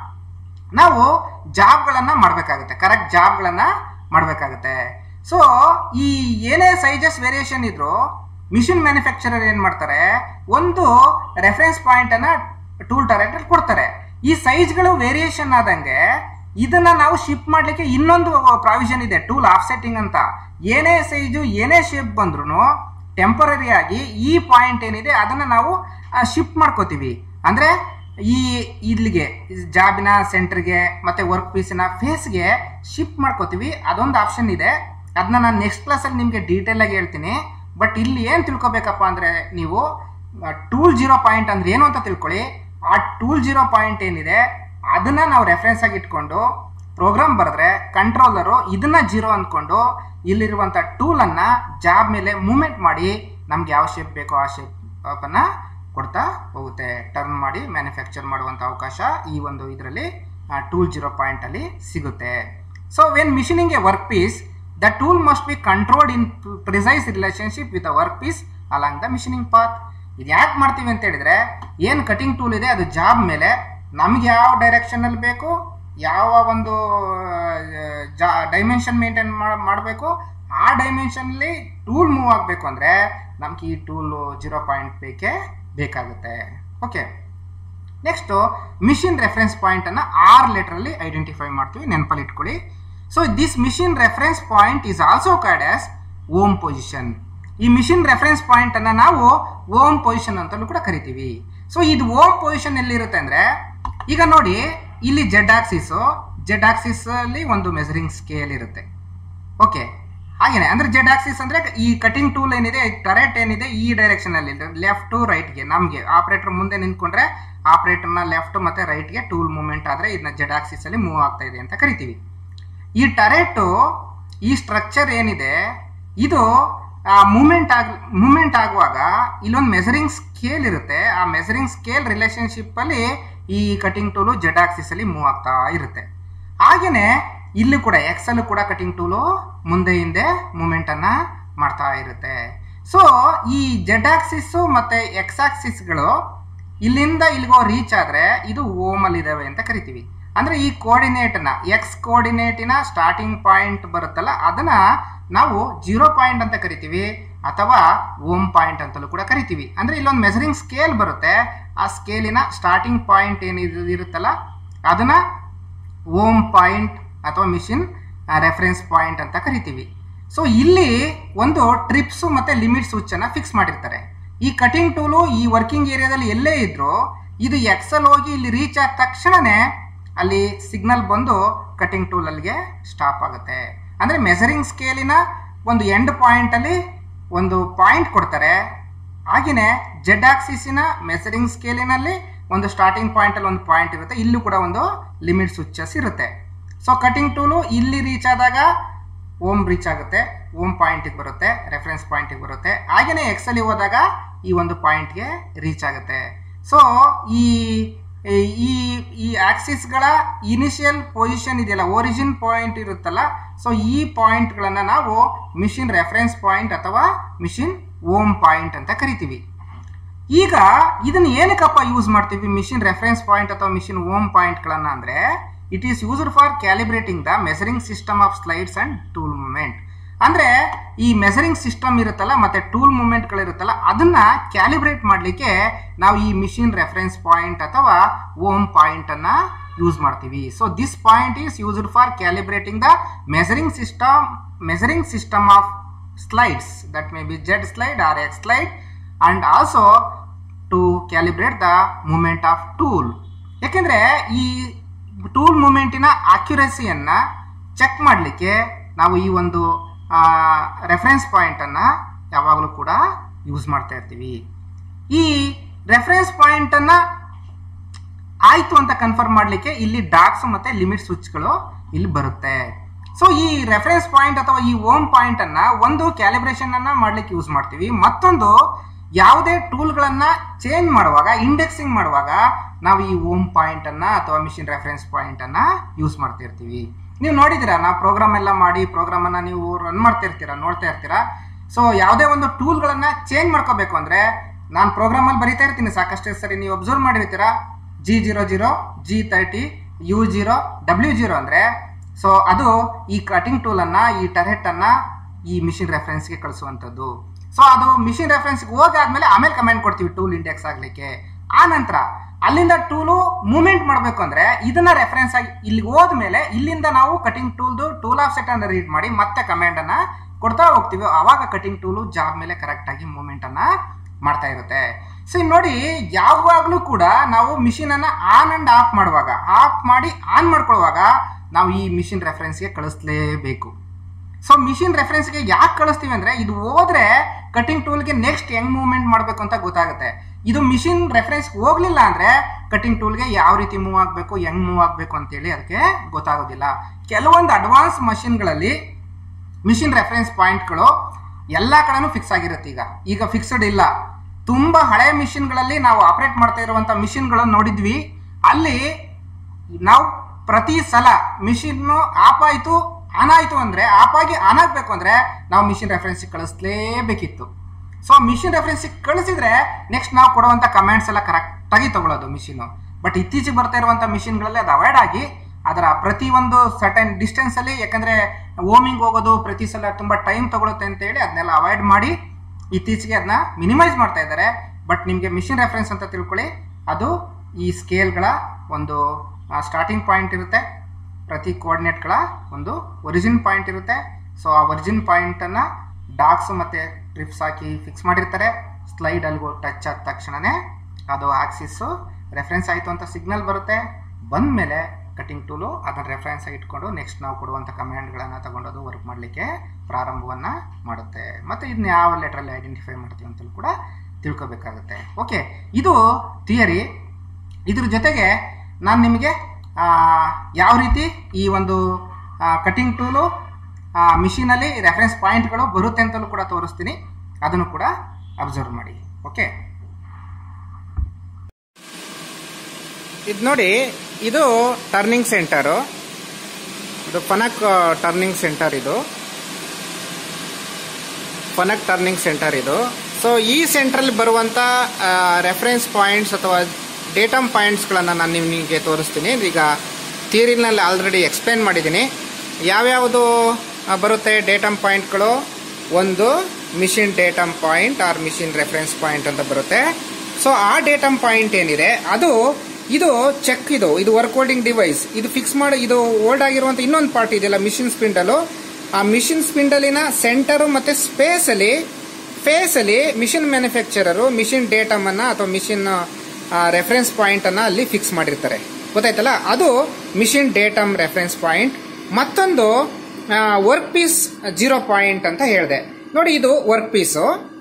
ನಾವು ಜಾಬ್ಗಳನ್ನ ಮಾಡಬೇಕಾಗುತ್ತೆ ಕರೆಕ್ಟ್ ಜಾಬ್ಗಳನ್ನ ಮಾಡಬೇಕಾಗುತ್ತೆ ಸೊ ಈ ಏನೇ ಸೈಜಸ್ ವೇರಿಯೇಷನ್ ಇದ್ರು ಮಿಷಿನ್ ಮ್ಯಾನುಫ್ಯಾಕ್ಚರರ್ ಏನ್ ಮಾಡ್ತಾರೆ ಒಂದು ರೆಫರೆನ್ಸ್ ಪಾಯಿಂಟ್ ಅನ್ನ ಟೂಲ್ ಟರೆಕ್ಟರ್ ಕೊಡ್ತಾರೆ ಈ ಸೈಜ್ಗಳು ವೇರಿಯೇಷನ್ ಆದಂಗೆ ಇದನ್ನ ನಾವು ಶಿಪ್ ಮಾಡ್ಲಿಕ್ಕೆ ಇನ್ನೊಂದು ಪ್ರಾವಿಷನ್ ಇದೆ ಟೂಲ್ ಆಫ್ಸೆಟ್ಟಿಂಗ್ ಅಂತ ಏನೇ ಸೈಜು ಏನೇ ಶೇಪ್ ಬಂದ್ರು ಟೆಂಪರರಿ ಆಗಿ ಈ ಪಾಯಿಂಟ್ ಏನಿದೆ ಅದನ್ನ ನಾವು ಶಿಫ್ಟ್ ಮಾಡ್ಕೋತೀವಿ ಅಂದ್ರೆ ಈ ಇಲ್ಲಿಗೆ ಜಾಬಿನ ಸೆಂಟರ್ಗೆ ಮತ್ತೆ ವರ್ಕ್ ಪೀಸಿನ ಫೇಸ್ಗೆ ಶಿಫ್ಟ್ ಮಾಡ್ಕೋತೀವಿ ಅದೊಂದು ಆಪ್ಷನ್ ಇದೆ ಅದನ್ನ ನಾನು ನೆಕ್ಸ್ಟ್ ಕ್ಲಾಸಲ್ಲಿ ನಿಮಗೆ ಡೀಟೇಲ್ ಆಗಿ ಹೇಳ್ತೀನಿ ಬಟ್ ಇಲ್ಲಿ ಏನು ತಿಳ್ಕೊಬೇಕಪ್ಪ ಅಂದ್ರೆ ನೀವು ಟೂಲ್ ಜೀರೋ ಪಾಯಿಂಟ್ ಅಂದ್ರೆ ಏನು ಅಂತ ತಿಳ್ಕೊಳ್ಳಿ ಆ ಟೂಲ್ ಜೀರೋ ಪಾಯಿಂಟ್ ಏನಿದೆ ಅದನ್ನ ನಾವು ರೆಫರೆನ್ಸ್ ಆಗಿ ಇಟ್ಕೊಂಡು ಪ್ರೋಗ್ರಾಮ್ ಬರೆದ್ರೆ ಕಂಟ್ರೋಲರು ಇದನ್ನ ಜೀರೋ ಅಂದ್ಕೊಂಡು ಇಲ್ಲಿರುವಂಥ ಟೂಲನ್ನ ಜಾಬ್ ಮೇಲೆ ಮೂವ್ಮೆಂಟ್ ಮಾಡಿ ನಮ್ಗೆ ಯಾವ ಶೇಪ್ ಬೇಕೋ ಆ ಶೇಪ್ ಅನ್ನ ಕೊಡ್ತಾ ಹೋಗುತ್ತೆ ಟರ್ನ್ ಮಾಡಿ ಮ್ಯಾನುಫ್ಯಾಕ್ಚರ್ ಮಾಡುವಂಥ ಅವಕಾಶ ಈ ಒಂದು ಇದರಲ್ಲಿ ಟೂಲ್ ಜೀರೋ ಪಾಯಿಂಟಲ್ಲಿ ಸಿಗುತ್ತೆ so when machining a workpiece the tool must be controlled in precise relationship with a workpiece along the machining path ಇದು ಯಾಕೆ ಮಾಡ್ತೀವಿ ಅಂತ ಹೇಳಿದ್ರೆ ಏನು ಕಟಿಂಗ್ ಟೂಲ್ ಇದೆ ಅದು ಜಾಬ್ ಮೇಲೆ ನಮ್ಗೆ ಯಾವ ಡೈರೆಕ್ಷನಲ್ಲಿ ಬೇಕು ಯಾವ ಒಂದು ಜಾ ಡೈಮೆನ್ಷನ್ ಮೇಂಟೈನ್ ಮಾಡಬೇಕು ಆ ಡೈಮೆನ್ಷನ್ಲಿ ಟೂಲ್ ಮೂವ್ ಆಗಬೇಕು ಅಂದರೆ ನಮ್ಗೆ ಈ ಟೂಲು ಜೀರೋ ಪಾಯಿಂಟ್ ಬೇಕೇ ಬೇಕಾಗುತ್ತೆ ಓಕೆ ನೆಕ್ಸ್ಟು ಮಿಷಿನ್ ರೆಫರೆನ್ಸ್ ಪಾಯಿಂಟನ್ನು ಆರ್ ಲೆಟ್ರಲ್ಲಿ ಐಡೆಂಟಿಫೈ ಮಾಡ್ತೀವಿ ನೆನಪಲ್ಲಿ ಇಟ್ಕೊಳ್ಳಿ so this machine reference point is also called as home position ಈ ಮಿಷಿನ್ ರೆಫರೆನ್ಸ್ ಪಾಯಿಂಟ್ ಅನ್ನ ನಾವು ಓಮ್ ಪೊಸಿಷನ್ ಅಂತಲೂ ಕೂಡ ಕರಿತೀವಿ ಸೊ ಇದು ಓಮ್ ಪೊಸಿಷನ್ ಎಲ್ಲಿರುತ್ತೆ ಅಂದ್ರೆ ಈಗ ನೋಡಿ ಇಲ್ಲಿ ಜೆಡ್ ಆಕ್ಸಿಸ್ ಜೆಡ್ ಆಕ್ಸಿಸ್ ಅಲ್ಲಿ ಒಂದು ಮೆಸರಿಂಗ್ ಸ್ಕೇಲ್ ಇರುತ್ತೆ ಓಕೆ ಹಾಗೇನೆ ಅಂದ್ರೆ ಜೆಡ್ ಆಕ್ಸಿಸ್ ಅಂದ್ರೆ ಈ ಕಟಿಂಗ್ ಟೂಲ್ ಏನಿದೆ ಟರೆಟ್ ಏನಿದೆ ಈ ಡೈರೆಕ್ಷನ್ ಅಲ್ಲಿ ಲೆಫ್ಟ್ ಟು ರೈಟ್ಗೆ ನಮಗೆ ಆಪರೇಟರ್ ಮುಂದೆ ನಿಂತ್ಕೊಂಡ್ರೆ ಆಪರೇಟರ್ನ ಲೆಫ್ಟ್ ಮತ್ತೆ ರೈಟ್ಗೆ ಟೂಲ್ ಮೂವ್ಮೆಂಟ್ ಆದ್ರೆ ಇದನ್ನ ಜೆಡ್ ಆಕ್ಸಿಸ್ ಅಲ್ಲಿ ಮೂವ್ ಆಗ್ತಾ ಇದೆ ಅಂತ ಕರಿತೀವಿ ಈ ಟರೆಟು ಈ ಸ್ಟ್ರಕ್ಚರ್ ಏನಿದೆ ಇದು ಮೂಮೆಂಟ್ ಆಗ್ ಮೂಮೆಂಟ್ ಆಗುವಾಗ ಇಲ್ಲೊಂದು ಮೆಸರಿಂಗ್ ಸ್ಕೇಲ್ ಇರುತ್ತೆ ಆ ಮೆಸರಿಂಗ್ ಸ್ಕೇಲ್ ರಿಲೇಶನ್ಶಿಪ್ ಅಲ್ಲಿ ಈ ಕಟಿಂಗ್ ಟೂಲು ಜೆಡ್ ಆಕ್ಸಿಸ್ ಅಲ್ಲಿ ಮೂವ್ ಆಗ್ತಾ ಇರುತ್ತೆ ಹಾಗೇನೆ ಇಲ್ಲಿ ಕೂಡ ಎಕ್ಸ್ ಅಲ್ಲೂ ಕೂಡ ಕಟಿಂಗ್ ಟೂಲು ಮುಂದೆ ಹಿಂದೆ ಮೂಮೆಂಟ್ ಅನ್ನ ಮಾಡ್ತಾ ಇರುತ್ತೆ ಸೊ ಈ ಜೆಡ್ ಆಕ್ಸಿಸ್ ಮತ್ತೆ ಎಕ್ಸ್ ಆಕ್ಸಿಸ್ಗಳು ಇಲ್ಲಿಂದ ಇಲ್ಲಿಗೋ ರೀಚ್ ಆದ್ರೆ ಇದು ಓಮ್ ಅಲ್ಲಿ ಇದಾವೆ ಅಂತ ಕರಿತೀವಿ ಅಂದ್ರೆ ಈ ಕೋಆರ್ಡಿನೇಟ್ ನ ಎಕ್ಸ್ ಕೋಆರ್ಡಿನೇಟಿನ ಸ್ಟಾರ್ಟಿಂಗ್ ಪಾಯಿಂಟ್ ಬರುತ್ತಲ್ಲ ಅದನ್ನ ನಾವು ಜೀರೋ ಪಾಯಿಂಟ್ ಅಂತ ಕರಿತೀವಿ ಅಥವಾ ಓಮ್ ಪಾಯಿಂಟ್ ಅಂತಲೂ ಕೂಡ ಕರಿತೀವಿ ಅಂದ್ರೆ ಇಲ್ಲೊಂದು ಮೆಸರಿಂಗ್ ಸ್ಕೇಲ್ ಬರುತ್ತೆ ಆ ಸ್ಕೇಲಿನ ಸ್ಟಾರ್ಟಿಂಗ್ ಪಾಯಿಂಟ್ ಏನಿದೆ ಇರುತ್ತಲ್ಲ ಅದನ್ನ ಓಮ್ ಪಾಯಿಂಟ್ ಅಥವಾ ಮಿಷಿನ್ ರೆಫರೆನ್ಸ್ ಪಾಯಿಂಟ್ ಅಂತ ಕರಿತೀವಿ ಸೊ ಇಲ್ಲಿ ಒಂದು ಟ್ರಿಪ್ಸ್ ಮತ್ತೆ ಲಿಮಿಟ್ ಸ್ವಿಚ್ ಅನ್ನ ಫಿಕ್ಸ್ ಮಾಡಿರ್ತಾರೆ ಈ ಕಟಿಂಗ್ ಟೂಲು ಈ ವರ್ಕಿಂಗ್ ಏರಿಯಾದಲ್ಲಿ ಎಲ್ಲೇ ಇದ್ರು ಇದು ಎಕ್ಸಲ್ ಹೋಗಿ ಇಲ್ಲಿ ರೀಚ್ ಆದ ತಕ್ಷಣನೇ ಅಲ್ಲಿ ಸಿಗ್ನಲ್ ಬಂದು ಕಟಿಂಗ್ ಟೂಲ್ ಅಲ್ಲಿಗೆ ಸ್ಟಾಪ್ ಆಗುತ್ತೆ ಅಂದ್ರೆ ಮೆಸರಿಂಗ್ ಸ್ಕೇಲಿನ ಒಂದು ಎಂಡ್ ಪಾಯಿಂಟ್ ಅಲ್ಲಿ ಒಂದು ಪಾಯಿಂಟ್ ಕೊಡ್ತಾರೆ ಹಾಗೆಯೇ ಜೆಡ್ ಆಕ್ಸಿಸಿನ ಮೆಸರಿಂಗ್ ಸ್ಕೇಲಿನಲ್ಲಿ ಒಂದು ಸ್ಟಾರ್ಟಿಂಗ್ ಪಾಯಿಂಟ್ ಅಲ್ಲಿ ಒಂದು ಪಾಯಿಂಟ್ ಇರುತ್ತೆ ಇಲ್ಲೂ ಕೂಡ ಒಂದು ಲಿಮಿಟ್ ಸ್ವಿಚಸ್ ಇರುತ್ತೆ ಸೊ ಕಟಿಂಗ್ ಟೂಲು ಇಲ್ಲಿ ರೀಚ್ ಆದಾಗ ಓಮ್ ರೀಚ್ ಆಗುತ್ತೆ ಓಮ್ ಪಾಯಿಂಟಿಗೆ ಬರುತ್ತೆ ರೆಫರೆನ್ಸ್ ಪಾಯಿಂಟಿಗೆ ಬರುತ್ತೆ ಹಾಗೆಯೇ ಎಕ್ಸಲ್ಲಿ ಹೋದಾಗ ಈ ಒಂದು ಪಾಯಿಂಟ್ಗೆ ರೀಚ್ ಆಗುತ್ತೆ ಸೊ ಈ ಈ ಈ ಆಕ್ಸಿಸ್ಗಳ ಇನಿಷಿಯಲ್ ಪೊಸಿಷನ್ ಇದೆಯಲ್ಲ ಒರಿಜಿನ್ ಪಾಯಿಂಟ್ ಇರುತ್ತಲ್ಲ ಸೊ ಈ ಪಾಯಿಂಟ್ಗಳನ್ನು ನಾವು ಮಿಷಿನ್ ರೆಫರೆನ್ಸ್ ಪಾಯಿಂಟ್ ಅಥವಾ ಮಿಷಿನ್ ಓಮ್ ಪಾಯಿಂಟ್ ಅಂತ ಕರಿತೀವಿ ಈಗ ಇದನ್ನ ಏನಕ್ಕಪ್ಪ ಯೂಸ್ ಮಾಡ್ತೀವಿ ಮಿಷಿನ್ ರೆಫರೆನ್ಸ್ ಪಾಯಿಂಟ್ ಅಥವಾ ಮಿಷಿನ್ ಓಮ್ ಪಾಯಿಂಟ್ಗಳನ್ನು ಅಂದರೆ it is used for calibrating the measuring system of slides and tool movement ಅಂದರೆ ಈ ಮೆಸರಿಂಗ್ ಸಿಸ್ಟಮ್ ಇರುತ್ತಲ್ಲ ಮತ್ತೆ ಟೂಲ್ ಮೂಮೆಂಟ್ಗಳಿರುತ್ತಲ್ಲ ಅದನ್ನ ಕ್ಯಾಲಿಬ್ರೇಟ್ ಮಾಡಲಿಕ್ಕೆ ನಾವು ಈ ಮಿಷಿನ್ ರೆಫರೆನ್ಸ್ ಪಾಯಿಂಟ್ ಅಥವಾ ಓಮ್ ಪಾಯಿಂಟ್ ಅನ್ನ ಯೂಸ್ ಮಾಡ್ತೀವಿ so this point is used for calibrating the measuring system measuring system of slides that may be Z slide or X slide and also to calibrate the movement of tool ಯಾಕೆಂದ್ರೆ ಈ tool ಮೂಮೆಂಟಿನ ಅಕ್ಯುರಸಿಯನ್ನ check ಮಾಡಲಿಕ್ಕೆ ನಾವು ಈ ಒಂದು reference ಪಾಯಿಂಟನ್ನು ಯಾವಾಗಲೂ ಕೂಡ use ಮಾಡ್ತಾ ಇರ್ತೀವಿ ಈ ರೆಫರೆನ್ಸ್ ಪಾಯಿಂಟನ್ನು ಆಯಿತು ಅಂತ ಕನ್ಫರ್ಮ್ ಮಾಡಲಿಕ್ಕೆ ಇಲ್ಲಿ ಡಾಕ್ಸ್ ಮತ್ತು ಲಿಮಿಟ್ ಸ್ವಿಚ್ಗಳು ಇಲ್ಲಿ ಬರುತ್ತೆ ಸೊ ಈ ರೆಫರೆನ್ಸ್ ಪಾಯಿಂಟ್ ಅಥವಾ ಈ ಓಮ್ ಪಾಯಿಂಟ್ ಅನ್ನ ಒಂದು ಕ್ಯಾಲಿಬ್ರೇಷನ್ ಅನ್ನ ಮಾಡ್ಲಿಕ್ಕೆ ಯೂಸ್ ಮಾಡ್ತೀವಿ ಮತ್ತೊಂದು ಯಾವುದೇ ಟೂಲ್ಗಳನ್ನ ಚೇಂಜ್ ಮಾಡುವಾಗ ಇಂಡೆಕ್ಸಿಂಗ್ ಮಾಡುವಾಗ ನಾವು ಈ ಓಮ್ ಪಾಯಿಂಟ್ ಅನ್ನ ಅಥವಾ ಮಿಷಿನ್ ರೆಫರೆನ್ಸ್ ಪಾಯಿಂಟ್ ಅನ್ನ ಯೂಸ್ ಮಾಡ್ತಿರ್ತೀವಿ ನೀವು ನೋಡಿದ್ದೀರಾ ನಾವು ಪ್ರೋಗ್ರಾಮ್ ಎಲ್ಲ ಮಾಡಿ ಪ್ರೋಗ್ರಾಮ್ ಅನ್ನ ನೀವು ರನ್ ಮಾಡ್ತಿರ್ತೀರಾ ನೋಡ್ತಾ ಇರ್ತೀರಾ ಸೊ ಯಾವುದೇ ಒಂದು ಟೂಲ್ಗಳನ್ನ ಚೇಂಜ್ ಮಾಡ್ಕೋಬೇಕು ಅಂದ್ರೆ ನಾನು ಪ್ರೋಗ್ರಾಮಲ್ಲಿ ಬರಿತಾ ಇರ್ತೀನಿ ಸಾಕಷ್ಟು ಸರಿ ನೀವು ಅಬ್ಸರ್ವ್ ಮಾಡಿರ್ತೀರಾ G zero zero G thirty U zero W zero ಅಂದರೆ ಸೊ ಅದು ಈ ಕಟಿಂಗ್ ಟೂಲನ್ನು ಈ ಟರೆಟನ್ನು ಈ ಮಿಷಿನ್ ರೆಫರೆನ್ಸ್ಗೆ ಕಳಿಸುವಂಥದ್ದು ಸೊ ಅದು ಮಿಷಿನ್ ರೆಫರೆನ್ಸ್ಗೆ ಹೋಗಾದ್ಮೇಲೆ ಆಮೇಲೆ ಕಮೆಂಟ್ ಕೊಡ್ತೀವಿ ಟೂಲ್ ಇಂಡೆಕ್ಸ್ ಆಗಲಿಕ್ಕೆ ಆ ನಂತರ ಅಲ್ಲಿಂದ ಟೂಲು ಮೂವ್ಮೆಂಟ್ ಮಾಡಬೇಕು ಅಂದರೆ ಇದನ್ನ ರೆಫರೆನ್ಸ್ ಆಗಿ ಇಲ್ಲಿಗೆ ಹೋದ್ಮೇಲೆ ಇಲ್ಲಿಂದ ನಾವು ಕಟಿಂಗ್ ಟೂಲ್ದು ಟೂಲ್ ಆಫ್ ಸೆಟ್ ಅನ್ನು ರೀಡ್ ಮಾಡಿ ಮತ್ತೆ ಕಮೆಂಡನ್ನು ಕೊಡ್ತಾ ಹೋಗ್ತೀವಿ ಆವಾಗ ಕಟಿಂಗ್ ಟೂಲು ಜಾಬ್ ಮೇಲೆ ಕರೆಕ್ಟಾಗಿ ಮೂವ್ಮೆಂಟನ್ನು ಮಾಡ್ತಾ ಇರುತ್ತೆ ಸೊ ನೋಡಿ ಯಾವಾಗಲೂ ಕೂಡ ನಾವು ಮಿಷಿನ್ ಅನ್ನ ಆನ್ ಅಂಡ್ ಆಫ್ ಮಾಡುವಾಗ ಆಫ್ ಮಾಡಿ ಆನ್ ಮಾಡ್ಕೊಳ್ಳುವಾಗ ನಾವು ಈ ಮಿಷಿನ್ ರೆಫರೆನ್ಸ್ಗೆ ಕಳಿಸ್ಲೇಬೇಕು ಸೊ ಮಿಷಿನ್ ರೆಫರೆನ್ಸ್ಗೆ ಯಾಕೆ ಕಳಿಸ್ತೀವಿ ಅಂದ್ರೆ ಇದು ಹೋದ್ರೆ ಕಟಿಂಗ್ ಟೂಲ್ಗೆ ನೆಕ್ಸ್ಟ್ ಹೆಂಗ್ ಮೂವ್ಮೆಂಟ್ ಮಾಡಬೇಕು ಅಂತ ಗೊತ್ತಾಗುತ್ತೆ ಇದು ಮಿಷಿನ್ ರೆಫರೆನ್ಸ್ ಹೋಗ್ಲಿಲ್ಲ ಅಂದ್ರೆ ಕಟಿಂಗ್ ಟೂಲ್ಗೆ ಯಾವ ರೀತಿ ಮೂವ್ ಆಗಬೇಕು ಹೆಂಗ್ ಮೂವ್ ಆಗಬೇಕು ಅಂತೇಳಿ ಅದಕ್ಕೆ ಗೊತ್ತಾಗೋದಿಲ್ಲ ಕೆಲವೊಂದು ಅಡ್ವಾನ್ಸ್ ಮಷಿನ್ಗಳಲ್ಲಿ ಮಿಷಿನ್ ರೆಫರೆನ್ಸ್ ಪಾಯಿಂಟ್ಗಳು ಎಲ್ಲ ಕಡೆನೂ ಫಿಕ್ಸ್ ಆಗಿರುತ್ತೆ ಈಗ ಈಗ ಫಿಕ್ಸ್ಡ್ ಇಲ್ಲ ತುಂಬ ಹಳೆ ಮಿಷಿನ್ಗಳಲ್ಲಿ ನಾವು ಆಪರೇಟ್ ಮಾಡ್ತಾ ಇರುವಂಥ ಮಿಷಿನ್ಗಳನ್ನು ನೋಡಿದ್ವಿ ಅಲ್ಲಿ ನಾವು ಪ್ರತಿ ಸಲ ಮಿಷಿನ್ನು ಆಫ್ ಆಯಿತು ಆನ್ ಆಯಿತು ಅಂದರೆ ಆಫ್ ಆಗಿ ಆನ್ ಆಗಬೇಕು ಅಂದರೆ ನಾವು ಮಿಷಿನ್ ರೆಫರೆನ್ಸಿಗೆ ಕಳಿಸ್ಲೇಬೇಕಿತ್ತು ಸೊ ಮಿಷಿನ್ ರೆಫರೆನ್ಸಿಗೆ ಕಳಿಸಿದ್ರೆ ನೆಕ್ಸ್ಟ್ ನಾವು ಕೊಡುವಂಥ ಕಮೆಂಟ್ಸ್ ಎಲ್ಲ ಕರೆಕ್ಟಾಗಿ ತಗೊಳ್ಳೋದು ಮಿಷಿನು ಬಟ್ ಇತ್ತೀಚೆಗೆ ಬರ್ತಾ ಇರುವಂಥ ಮಿಷಿನ್ಗಳಲ್ಲಿ ಅದು ಅವಾಯ್ಡ್ ಆಗಿ ಅದರ ಪ್ರತಿ ಒಂದು ಸರ್ಟನ್ ಡಿಸ್ಟೆನ್ಸಲ್ಲಿ ಯಾಕಂದರೆ ಓಮಿಂಗ್ ಹೋಗೋದು ಪ್ರತಿ ಸಲ ತುಂಬ ಟೈಮ್ ತಗೊಳುತ್ತೆ ಅಂತೇಳಿ ಅದನ್ನೆಲ್ಲ ಅವಾಯ್ಡ್ ಮಾಡಿ ಇತ್ತೀಚೆಗೆ ಅದನ್ನ ಮಿನಿಮೈಸ್ ಮಾಡ್ತಾ ಇದ್ದಾರೆ ಬಟ್ ನಿಮಗೆ ಮಿಷಿನ್ ರೆಫರೆನ್ಸ್ ಅಂತ ತಿಳ್ಕೊಳ್ಳಿ ಅದು ಈ ಸ್ಕೇಲ್ಗಳ ಒಂದು ಸ್ಟಾರ್ಟಿಂಗ್ ಪಾಯಿಂಟ್ ಇರುತ್ತೆ ಪ್ರತಿ ಕೋಆರ್ಡಿನೇಟ್ಗಳ ಒಂದು ಒರಿಜಿನ್ ಪಾಯಿಂಟ್ ಇರುತ್ತೆ ಸೊ ಆ ಒರಿಜಿನ್ ಪಾಯಿಂಟನ್ನು ಡಾಕ್ಸ್ ಮತ್ತು ಟ್ರಿಪ್ಸ್ ಹಾಕಿ ಫಿಕ್ಸ್ ಮಾಡಿರ್ತಾರೆ ಸ್ಲೈಡ್ ಅಲ್ಲಿಗೂ ಟಚ್ ಆದ ತಕ್ಷಣವೇ ಅದು ಆಕ್ಸಿಸ್ಸು ರೆಫರೆನ್ಸ್ ಆಯಿತು ಅಂತ ಸಿಗ್ನಲ್ ಬರುತ್ತೆ ಬಂದಮೇಲೆ ಕಟಿಂಗ್ ಟೂಲು ಅದನ್ನು ರೆಫರೆನ್ಸ್ ಆಗಿ ಇಟ್ಕೊಂಡು ನೆಕ್ಸ್ಟ್ ನಾವು ಕೊಡುವಂಥ ಕಮ್ಯಾಂಡ್ಗಳನ್ನು ತಗೊಂಡೋದು ವರ್ಕ್ ಮಾಡಲಿಕ್ಕೆ ಪ್ರಾರಂಭವನ್ನು ಮಾಡುತ್ತೆ ಮತ್ತು ಇದನ್ನ ಯಾವ ಲೆಟ್ರಲ್ಲಿ ಐಡೆಂಟಿಫೈ ಮಾಡ್ತೀವಿ ಅಂತಲೂ ಕೂಡ ತಿಳ್ಕೊಬೇಕಾಗುತ್ತೆ ಓಕೆ ಇದು ಥಿಯರಿ ಇದ್ರ ಜೊತೆಗೆ ನಾನು ನಿಮಗೆ ಆ, ಯಾವ ರೀತಿ ಈ ಒಂದು ಕಟಿಂಗ್ ಟೂಲು ಮಿಷಿನಲ್ಲಿ ರೆಫರೆನ್ಸ್ ಪಾಯಿಂಟ್ಗಳು ಬರುತ್ತೆ ಅಂತಲೂ ಕೂಡ ತೋರಿಸ್ತೀನಿ ಅದನ್ನು ಕೂಡ ಅಬ್ಸರ್ವ್ ಮಾಡಿ ಓಕೆ ಇದು ನೋಡಿ ಇದು ಟರ್ನಿಂಗ್ ಸೆಂಟರು ಇದು ಪನಕ್ ಟರ್ನಿಂಗ್ ಸೆಂಟರ್ ಇದು ಪನಕ್ ಟರ್ನಿಂಗ್ ಸೆಂಟರ್ ಇದು ಸೊ ಈ ಸೆಂಟ್ರಲ್ಲಿ ಬರುವಂಥ ರೆಫರೆನ್ಸ್ ಪಾಯಿಂಟ್ಸ್ ಅಥವಾ ಡೇಟಮ್ ಪಾಯಿಂಟ್ಸ್ಗಳನ್ನು ನಾನು ನಿಮಗೆ ತೋರಿಸ್ತೀನಿ ಈಗ ಥಿಯರಿನಲ್ಲಿ ಆಲ್ರೆಡಿ ಎಕ್ಸ್ಪ್ಲೇನ್ ಮಾಡಿದ್ದೀನಿ ಯಾವ್ಯಾವುದು ಆ, ಬರುತ್ತೆ ಡೇಟಮ್ ಪಾಯಿಂಟ್ಗಳು ಒಂದು machine datum point or machine reference point ಅಂತ ಬರುತ್ತೆ ಸೊ ಆ ಡೇಟಮ್ ಪಾಯಿಂಟ್ ಏನಿದೆ ಅದು ಇದು ಚೆಕ್ ಇದು ಇದು ವರ್ಕ್ ಹೋಲ್ಡಿಂಗ್ ಡಿವೈಸ್ ಇದು ಫಿಕ್ಸ್ ಮಾಡಿ ಇದು ಓಲ್ಡ್ ಆಗಿರುವಂತ ಇನ್ನೊಂದು ಪಾರ್ಟ್ ಇದೆಯಲ್ಲ ಮಿಷಿನ್ ಸ್ಪಿಂಡಲು ಆ ಮಿಷಿನ್ ಸ್ಪಿಂಡಲಿನ ಸೆಂಟರು ಮತ್ತೆ ಸ್ಪೇಸ್ ಅಲ್ಲಿ ಫೇಸ್ ಅಲ್ಲಿ ಮಿಷಿನ್ ಮ್ಯಾನುಫ್ಯಾಕ್ಚರರು ಮಿಷಿನ್ ಡೇಟಮ್ ಅನ್ನ ಅಥವಾ ಮಿಷಿನ್ ರೆಫರೆನ್ಸ್ ಪಾಯಿಂಟ್ ಅನ್ನ ಅಲ್ಲಿ ಫಿಕ್ಸ್ ಮಾಡಿರ್ತಾರೆ ಗೊತ್ತಾಯ್ತಲ್ಲ ಅದು ಮಿಷಿನ್ ಡೇಟಮ್ ರೆಫರೆನ್ಸ್ ಪಾಯಿಂಟ್ ಮತ್ತೊಂದು ವರ್ಕ್ ಪೀಸ್ ಜೀರೋ ಪಾಯಿಂಟ್ ಅಂತ ಹೇಳಿದೆ ನೋಡಿ ಇದು ವರ್ಕ್ ಪೀಸು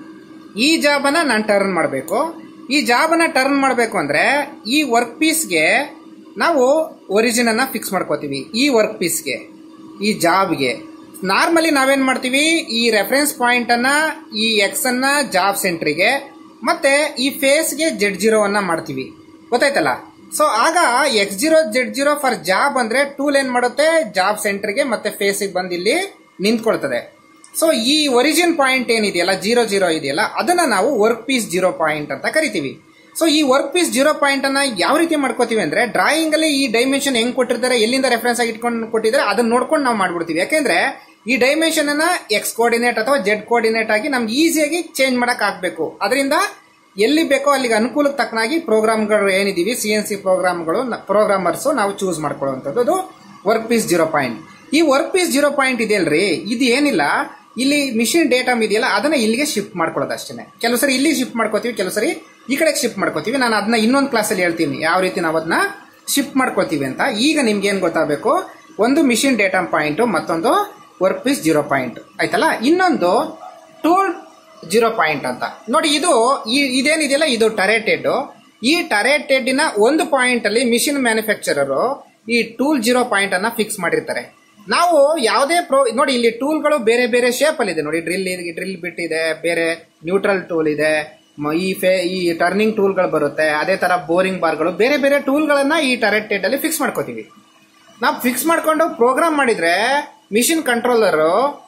ಈ ಜಾಬನ್ನ ನಾನು ಟರ್ನ್ ಮಾಡಬೇಕು ಈ ಜಾಬನ್ನ ಟರ್ನ್ ಮಾಡಬೇಕು ಅಂದ್ರೆ ಈ ವರ್ಕ್ ಪೀಸ್ಗೆ ನಾವು ಒರಿಜಿನ್ ಅನ್ನ ಫಿಕ್ಸ್ ಮಾಡ್ಕೋತೀವಿ ಈ ವರ್ಕ್ ಪೀಸ್ಗೆ ಈ ಜಾಬ್ಗೆ ನಾರ್ಮಲಿ ನಾವೇನ್ ಮಾಡ್ತೀವಿ ಈ ರೆಫರೆನ್ಸ್ ಪಾಯಿಂಟ್ ಅನ್ನ ಈ ಎಕ್ಸ್ ಅನ್ನ ಜಾಬ್ ಸೆಂಟ್ರಿಗೆ ಮತ್ತೆ ಈ ಫೇಸ್ಗೆ ಜೆಡ್ ಜೀರೋ ಅನ್ನ ಮಾಡ್ತೀವಿ ಗೊತ್ತಾಯ್ತಲ್ಲ ಸೊ ಆಗ X zero Z zero for job ಅಂದ್ರೆ ಟೂಲ್ ಏನ್ ಮಾಡುತ್ತೆ ಜಾಬ್ ಸೆಂಟರ್ಗೆ ಮತ್ತೆ ಫೇಸಿಗೆ ಬಂದು ಇಲ್ಲಿ ನಿಂತ್ಕೊಳ್ತದೆ ಸೊ ಈ ಒರಿಜಿನ್ ಪಾಯಿಂಟ್ ಏನಿದೆಯಲ್ಲ ಜೀರೋ ಜೀರೋ ಇದೆಯಲ್ಲ ಅದನ್ನ ನಾವು ವರ್ಕ್ ಪೀಸ್ ಜೀರೋ ಪಾಯಿಂಟ್ ಅಂತ ಕರಿತೀವಿ ಸೊ ಈ ವರ್ಕ್ ಪೀಸ್ ಜೀರೋ ಪಾಯಿಂಟ್ ಅನ್ನ ಯಾವ ರೀತಿ ಮಾಡ್ಕೋತೀವಿ ಅಂದ್ರೆ ಡ್ರಾಯಿಂಗ್ ಅಲ್ಲಿ ಈ ಡೈಮೆನ್ಷನ್ ಹೆಂಗ್ ಕೊಟ್ಟಿರ್ತಾರೆ ಎಲ್ಲಿಂದ ರೆಫರೆನ್ಸ್ ಆಗಿ ಇಟ್ಕೊಂಡು ಕೊಟ್ಟಿದ್ದಾರೆ ಅದನ್ನ ನೋಡ್ಕೊಂಡು ನಾವು ಮಾಡ್ಬಿಡ್ತೀವಿ ಯಾಕೆಂದ್ರೆ ಈ ಡೈಮೆನ್ಷನ್ ಅನ್ನ ಎಕ್ಸ್ ಕೋಆರ್ಡಿನೇಟ್ ಅಥವಾ ಜೆಡ್ ಕೋಆರ್ಡಿನೇಟ್ ಆಗಿ ನಮ್ಗೆ ಈಸಿಯಾಗಿ ಚೇಂಜ್ ಮಾಡಕ್ ಆಗ್ಬೇಕು ಅದರಿಂದ ಎಲ್ಲಿ ಬೇಕೋ ಅಲ್ಲಿಗೆ ಅನುಕೂಲಕ್ಕೆ ತಕ್ಕನಾಗಿ ಪ್ರೋಗ್ರಾಮ್ಗಳು ಏನಿದೀವಿ ಸಿ ಎನ್ ಸಿ ಪ್ರೋಗ್ರಾಮ್ಗಳು ಪ್ರೋಗ್ರಾಮರ್ಸ್ ನಾವು ಚೂಸ್ ಮಾಡ್ಕೊಳ್ಳುವಂಥದ್ದು ಅದು ವರ್ಕ್ ಪೀಸ್ ಜೀರೋ ಪಾಯಿಂಟ್ ಈ ವರ್ಕ್ ಪೀಸ್ ಜೀರೋ ಪಾಯಿಂಟ್ ಇದೆಯಲ್ರಿ ಇದು ಏನಿಲ್ಲ ಇಲ್ಲಿ ಮಿಷಿನ್ ಡೇಟಮ್ ಇದೆಯಲ್ಲ ಅದನ್ನ ಇಲ್ಲಿಗೆ ಶಿಫ್ಟ್ ಮಾಡ್ಕೊಳ್ಳೋದು ಅಷ್ಟೇ ಕೆಲವು ಸರಿ ಇಲ್ಲಿ ಶಿಫ್ಟ್ ಮಾಡ್ಕೋತೀವಿ ಕೆಲವು ಸರಿ ಈ ಕಡೆಗೆ ಶಿಫ್ಟ್ ಮಾಡ್ಕೋತೀವಿ ನಾನು ಅದನ್ನ ಇನ್ನೊಂದು ಕ್ಲಾಸಲ್ಲಿ ಹೇಳ್ತೀನಿ ಯಾವ ರೀತಿ ನಾವು ಅದನ್ನ ಶಿಫ್ಟ್ ಮಾಡ್ಕೊಳ್ತೀವಿ ಅಂತ ಈಗ ನಿಮ್ಗೆ ಏನ್ ಗೊತ್ತಾಗಬೇಕು ಒಂದು ಮಿಷಿನ್ ಡೇಟಮ್ ಪಾಯಿಂಟ್ ಮತ್ತೊಂದು ವರ್ಕ್ ಪೀಸ್ ಜೀರೋ ಪಾಯಿಂಟ್ ಆಯ್ತಲ್ಲ ಇನ್ನೊಂದು ಟೂಲ್ ಜೀರೋ ಪಾಯಿಂಟ್ ಅಂತ ನೋಡಿ ಇದು ಈ ಇದೇನಿದೆಯಲ್ಲ ಇದು ಟರೇಟೆಡ್ ಈ ಟರೇಟೆಡ್ ನ ಒಂದು ಪಾಯಿಂಟ್ ಅಲ್ಲಿ ಮಿಷಿನ್ ಮ್ಯಾನುಫ್ಯಾಕ್ಚರರು ಈ ಟೂಲ್ ಜೀರೋ ಪಾಯಿಂಟ್ ಅನ್ನ ಫಿಕ್ಸ್ ಮಾಡಿರ್ತಾರೆ ನಾವು ಯಾವುದೇ ಪ್ರೋ ನೋಡಿ ಇಲ್ಲಿ ಟೂಲ್ಗಳು ಬೇರೆ ಬೇರೆ ಶೇಪ್ ಅಲ್ಲಿ ಇದೆ ನೋಡಿ ಡ್ರಿಲ್ ಡ್ರಿಲ್ ಬಿಟ್ ಇದೆ ಬೇರೆ ನ್ಯೂಟ್ರಲ್ ಟೂಲ್ ಇದೆ ಮ- ಈ ಫೇ ಈ ಟರ್ನಿಂಗ್ ಟೂಲ್ಗಳು ಬರುತ್ತೆ ಅದೇ ತರ ಬೋರಿಂಗ್ ಬಾರ್ಗಳು ಬೇರೆ ಬೇರೆ ಟೂಲ್ಗಳನ್ನ ಈ ಟರೆಟೆಡ್ ಅಲ್ಲಿ ಫಿಕ್ಸ್ ಮಾಡ್ಕೋತೀವಿ ನಾವು ಫಿಕ್ಸ್ ಮಾಡ್ಕೊಂಡು ಪ್ರೋಗ್ರಾಮ್ ಮಾಡಿದ್ರೆ ಮಿಷಿನ್ ಕಂಟ್ರೋಲರ್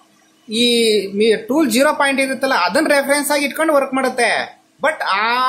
ಈ ಟೂಲ್ ಜೀರೋ ಪಾಯಿಂಟ್ ಇರುತ್ತಲ್ಲ ಅದನ್ನ ರೆಫರೆನ್ಸ್ ಆಗಿ ಇಟ್ಕೊಂಡು ವರ್ಕ್ ಮಾಡುತ್ತೆ ಬಟ್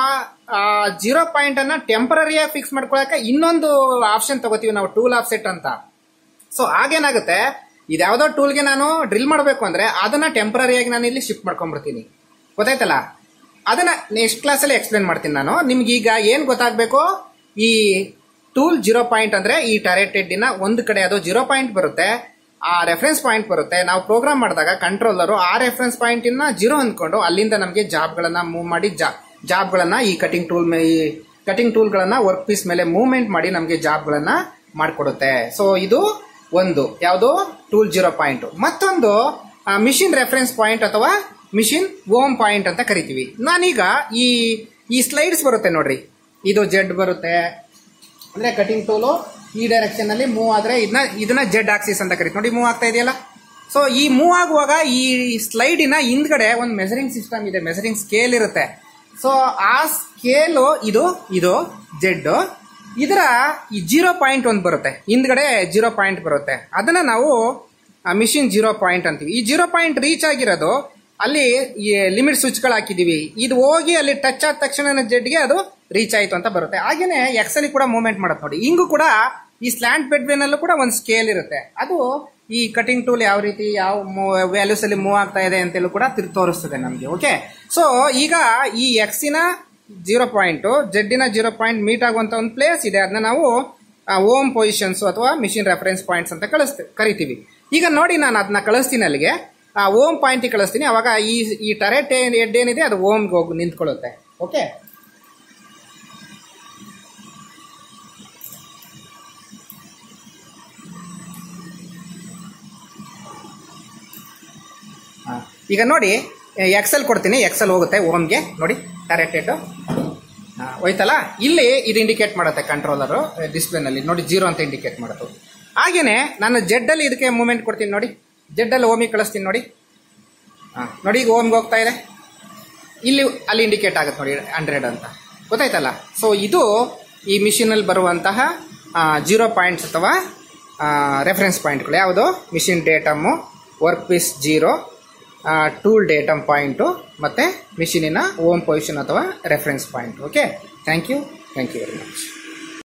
ಆ ಜೀರೋ ಪಾಯಿಂಟ್ ಅನ್ನ ಟೆಂಪರರಿಯಾಗಿ ಫಿಕ್ಸ್ ಮಾಡ್ಕೊಳಕ್ಕೆ ಇನ್ನೊಂದು ಆಪ್ಷನ್ ತಗೋತೀವಿ ನಾವು ಟೂಲ್ ಆಫ್ಸೆಟ್ ಅಂತ ಸೊ ಆಗೇನಾಗುತ್ತೆ ಇದ್ಯಾವುದೋ ಟೂಲ್ಗೆ ನಾನು ಡ್ರಿಲ್ ಮಾಡಬೇಕು ಅಂದ್ರೆ ಅದನ್ನ ಟೆಂಪರರಿಯಾಗಿ ನಾನು ಇಲ್ಲಿ ಶಿಫ್ಟ್ ಮಾಡ್ಕೊಂಡ್ಬಿಡ್ತೀನಿ ಗೊತ್ತಾಯ್ತಲ್ಲ ಅದನ್ನ ನೆಕ್ಸ್ಟ್ ಕ್ಲಾಸಲ್ಲಿ ಎಕ್ಸ್ಪ್ಲೇನ್ ಮಾಡ್ತೀನಿ ನಾನು ನಿಮ್ಗೆ ಈಗ ಏನ್ ಗೊತ್ತಾಗ್ಬೇಕು ಈ ಟೂಲ್ ಜೀರೋ ಪಾಯಿಂಟ್ ಅಂದ್ರೆ ಈ ಟರೆಟೆಡ್ ನ ಒಂದು ಕಡೆ ಅದು ಜೀರೋ ಪಾಯಿಂಟ್ ಬರುತ್ತೆ ಆ ರೆಫರೆನ್ಸ್ ಪಾಯಿಂಟ್ ಬರುತ್ತೆ ನಾವು ಪ್ರೋಗ್ರಾಮ್ ಮಾಡಿದಾಗ ಕಂಟ್ರೋಲರು ಆ ರೆಫರೆನ್ಸ್ ಪಾಯಿಂಟ್ ಇನ್ನ ಜೀರೋ ಅಂದ್ಕೊಂಡು ಅಲ್ಲಿಂದ ನಮಗೆ ಜಾಬ್ ಗಳನ್ನ ಮೂವ್ ಮಾಡಿ ಜಾಬ್ ಗಳನ್ನ ಈ ಕಟಿಂಗ್ ಟೂಲ್ ಈ ಕಟಿಂಗ್ ಟೂಲ್ ಗಳನ್ನ ವರ್ಕ್ ಪೀಸ್ ಮೇಲೆ ಮೂವ್ಮೆಂಟ್ ಮಾಡಿ ನಮಗೆ ಜಾಬ್ ಗಳನ್ನ ಮಾಡಿಕೊಡುತ್ತೆ ಸೊ ಇದು ಒಂದು ಯಾವುದು ಟೂಲ್ ಜೀರೋ ಪಾಯಿಂಟ್ ಮತ್ತೊಂದು ಮಿಷಿನ್ ರೆಫರೆನ್ಸ್ ಪಾಯಿಂಟ್ ಅಥವಾ ಮಿಷಿನ್ ಓಮ್ ಪಾಯಿಂಟ್ ಅಂತ ಕರಿತೀವಿ ನಾನೀಗ ಈ ಈ ಸ್ಲೈಡ್ಸ್ ಬರುತ್ತೆ ನೋಡ್ರಿ ಇದು ಜೆಡ್ ಬರುತ್ತೆ ಅಂದ್ರೆ ಕಟಿಂಗ್ ಟೂಲು ಈ ಡೈರೆಕ್ಷನ್ ಅಲ್ಲಿ ಮೂವ್ ಆದ್ರೆ ಇದನ್ನ ಇದನ್ನ ಜೆಡ್ ಆಕ್ಸಿಸ್ ಅಂತ ಕರಿತೀವಿ ನೋಡಿ ಮೂವ್ ಆಗ್ತಾ ಇದೆಯಲ್ಲ ಸೊ ಈ ಮೂವ್ ಆಗುವಾಗ ಈ ಸ್ಲೈಡಿನ ಹಿಂದ್ಗಡೆ ಒಂದು ಮೆಸರಿಂಗ್ ಸಿಸ್ಟಮ್ ಇದೆ ಮೆಸರಿಂಗ್ ಸ್ಕೇಲ್ ಇರುತ್ತೆ ಸೊ ಆ ಸ್ಕೇಲು ಇದು ಇದು ಜೆಡ್ ಇದರ ಈ ಜೀರೋ ಪಾಯಿಂಟ್ ಒಂದು ಬರುತ್ತೆ ಹಿಂದ್ಗಡೆ ಜೀರೋ ಪಾಯಿಂಟ್ ಬರುತ್ತೆ ಅದನ್ನ ನಾವು ಮಿಷಿನ್ ಜೀರೋ ಪಾಯಿಂಟ್ ಅಂತೀವಿ ಈ ಜೀರೋ ಪಾಯಿಂಟ್ ರೀಚ್ ಆಗಿರೋದು ಅಲ್ಲಿ ಲಿಮಿಟ್ ಸ್ವಿಚ್ಗಳು ಹಾಕಿದೀವಿ ಇದು ಹೋಗಿ ಅಲ್ಲಿ ಟಚ್ ಆದ ತಕ್ಷಣ ಜೆಡ್ಗೆ ಅದು ರೀಚ್ ಆಯ್ತು ಅಂತ ಬರುತ್ತೆ ಹಾಗೇನೆ ಎಕ್ಸ್ ಅಲ್ಲಿ ಕೂಡ ಮೂವ್ಮೆಂಟ್ ಮಾಡುತ್ತೆ ನೋಡಿ ಹಿಂಗೂ ಕೂಡ ಈ ಸ್ಲ್ಯಾಂಟ್ ಬೆಡ್ ಅಲ್ಲೂ ಕೂಡ ಒಂದು ಸ್ಕೇಲ್ ಇರುತ್ತೆ ಅದು ಈ ಕಟಿಂಗ್ ಟೂಲ್ ಯಾವ ರೀತಿ ಯಾವ ವ್ಯಾಲ್ಯೂಸ್ ಅಲ್ಲಿ ಮೂವ್ ಆಗ್ತಾ ಇದೆ ಅಂತೇಳಿ ಕೂಡ ತಿರ್ ತೋರಿಸ್ತದೆ ನಮಗೆ ಓಕೆ ಸೊ ಈಗ ಈ ಎಕ್ಸಿನ ಜೀರೋ ಪಾಯಿಂಟ್ ಜೆಡ್ಡಿನ ಜೀರೋ ಪಾಯಿಂಟ್ ಮೀಟ್ ಆಗುವಂತ ಒಂದು ಪ್ಲೇಸ್ ಇದೆ ಅದನ್ನ ನಾವು ಓಮ್ ಪೊಸಿಷನ್ಸ್ ಅಥವಾ ಮಿಷಿನ್ ರೆಫರೆನ್ಸ್ ಪಾಯಿಂಟ್ಸ್ ಅಂತ ಕಳಿಸ್ತೀವಿ ಕರಿತೀವಿ ಈಗ ನೋಡಿ ನಾನು ಅದನ್ನ ಕಳಿಸ್ತೀನಿ ಅಲ್ಲಿಗೆ ಆ ಓಮ್ ಪಾಯಿಂಟ್ ಕಳಿಸ್ತೀನಿ ಅವಾಗ ಈ ಈ ಟರೆಟ್ ಎಡ್ ಏನಿದೆ ಅದು ಓಮ್ಗೆ ಹೋಗಿ ನಿಂತ್ಕೊಳ್ಳುತ್ತೆ ಓಕೆ ಹಾಂ ಈಗ ನೋಡಿ ಎಕ್ಸೆಲ್ ಕೊಡ್ತೀನಿ ಎಕ್ಸೆಲ್ ಹೋಗುತ್ತೆ ಓಮ್ಗೆ ನೋಡಿ ಡೈರೆಕ್ಟೆಡ್ ಹೋಯ್ತಲ್ಲ ಇಲ್ಲಿ ಇದು ಇಂಡಿಕೇಟ್ ಮಾಡುತ್ತೆ ಕಂಟ್ರೋಲರು ಡಿಸ್ಪ್ಲೇನಲ್ಲಿ ನೋಡಿ ಜೀರೋ ಅಂತ ಇಂಡಿಕೇಟ್ ಮಾಡೋದು ಹಾಗೇನೆ ನಾನು ಜೆಡ್ಡಲ್ಲಿ ಇದಕ್ಕೆ ಮೂಮೆಂಟ್ ಕೊಡ್ತೀನಿ ನೋಡಿ ಜೆಡ್ಡಲ್ಲಿ ಓಮಿಗೆ ಕಳಿಸ್ತೀನಿ ನೋಡಿ ಹಾಂ ನೋಡಿ ಈಗ ಓಮ್ಗೆ ಹೋಗ್ತಾ ಇದೆ ಇಲ್ಲಿ ಅಲ್ಲಿ ಇಂಡಿಕೇಟ್ ಆಗುತ್ತೆ ನೋಡಿ ಹಂಡ್ರೆಡ್ ಅಂತ ಗೊತ್ತಾಯ್ತಲ್ಲ ಸೊ ಇದು ಈ ಮಿಷಿನಲ್ಲಿ ಬರುವಂತಹ ಜೀರೋ ಪಾಯಿಂಟ್ಸ್ ಅಥವಾ ರೆಫರೆನ್ಸ್ ಪಾಯಿಂಟ್ಗಳು ಯಾವುದು machine datum work piece zero tool datum point ಮತ್ತು ಮಿಷಿನಿನ ಓಮ್ ಪೊಸಿಷನ್ ಅಥವಾ reference point okay thank you thank you very much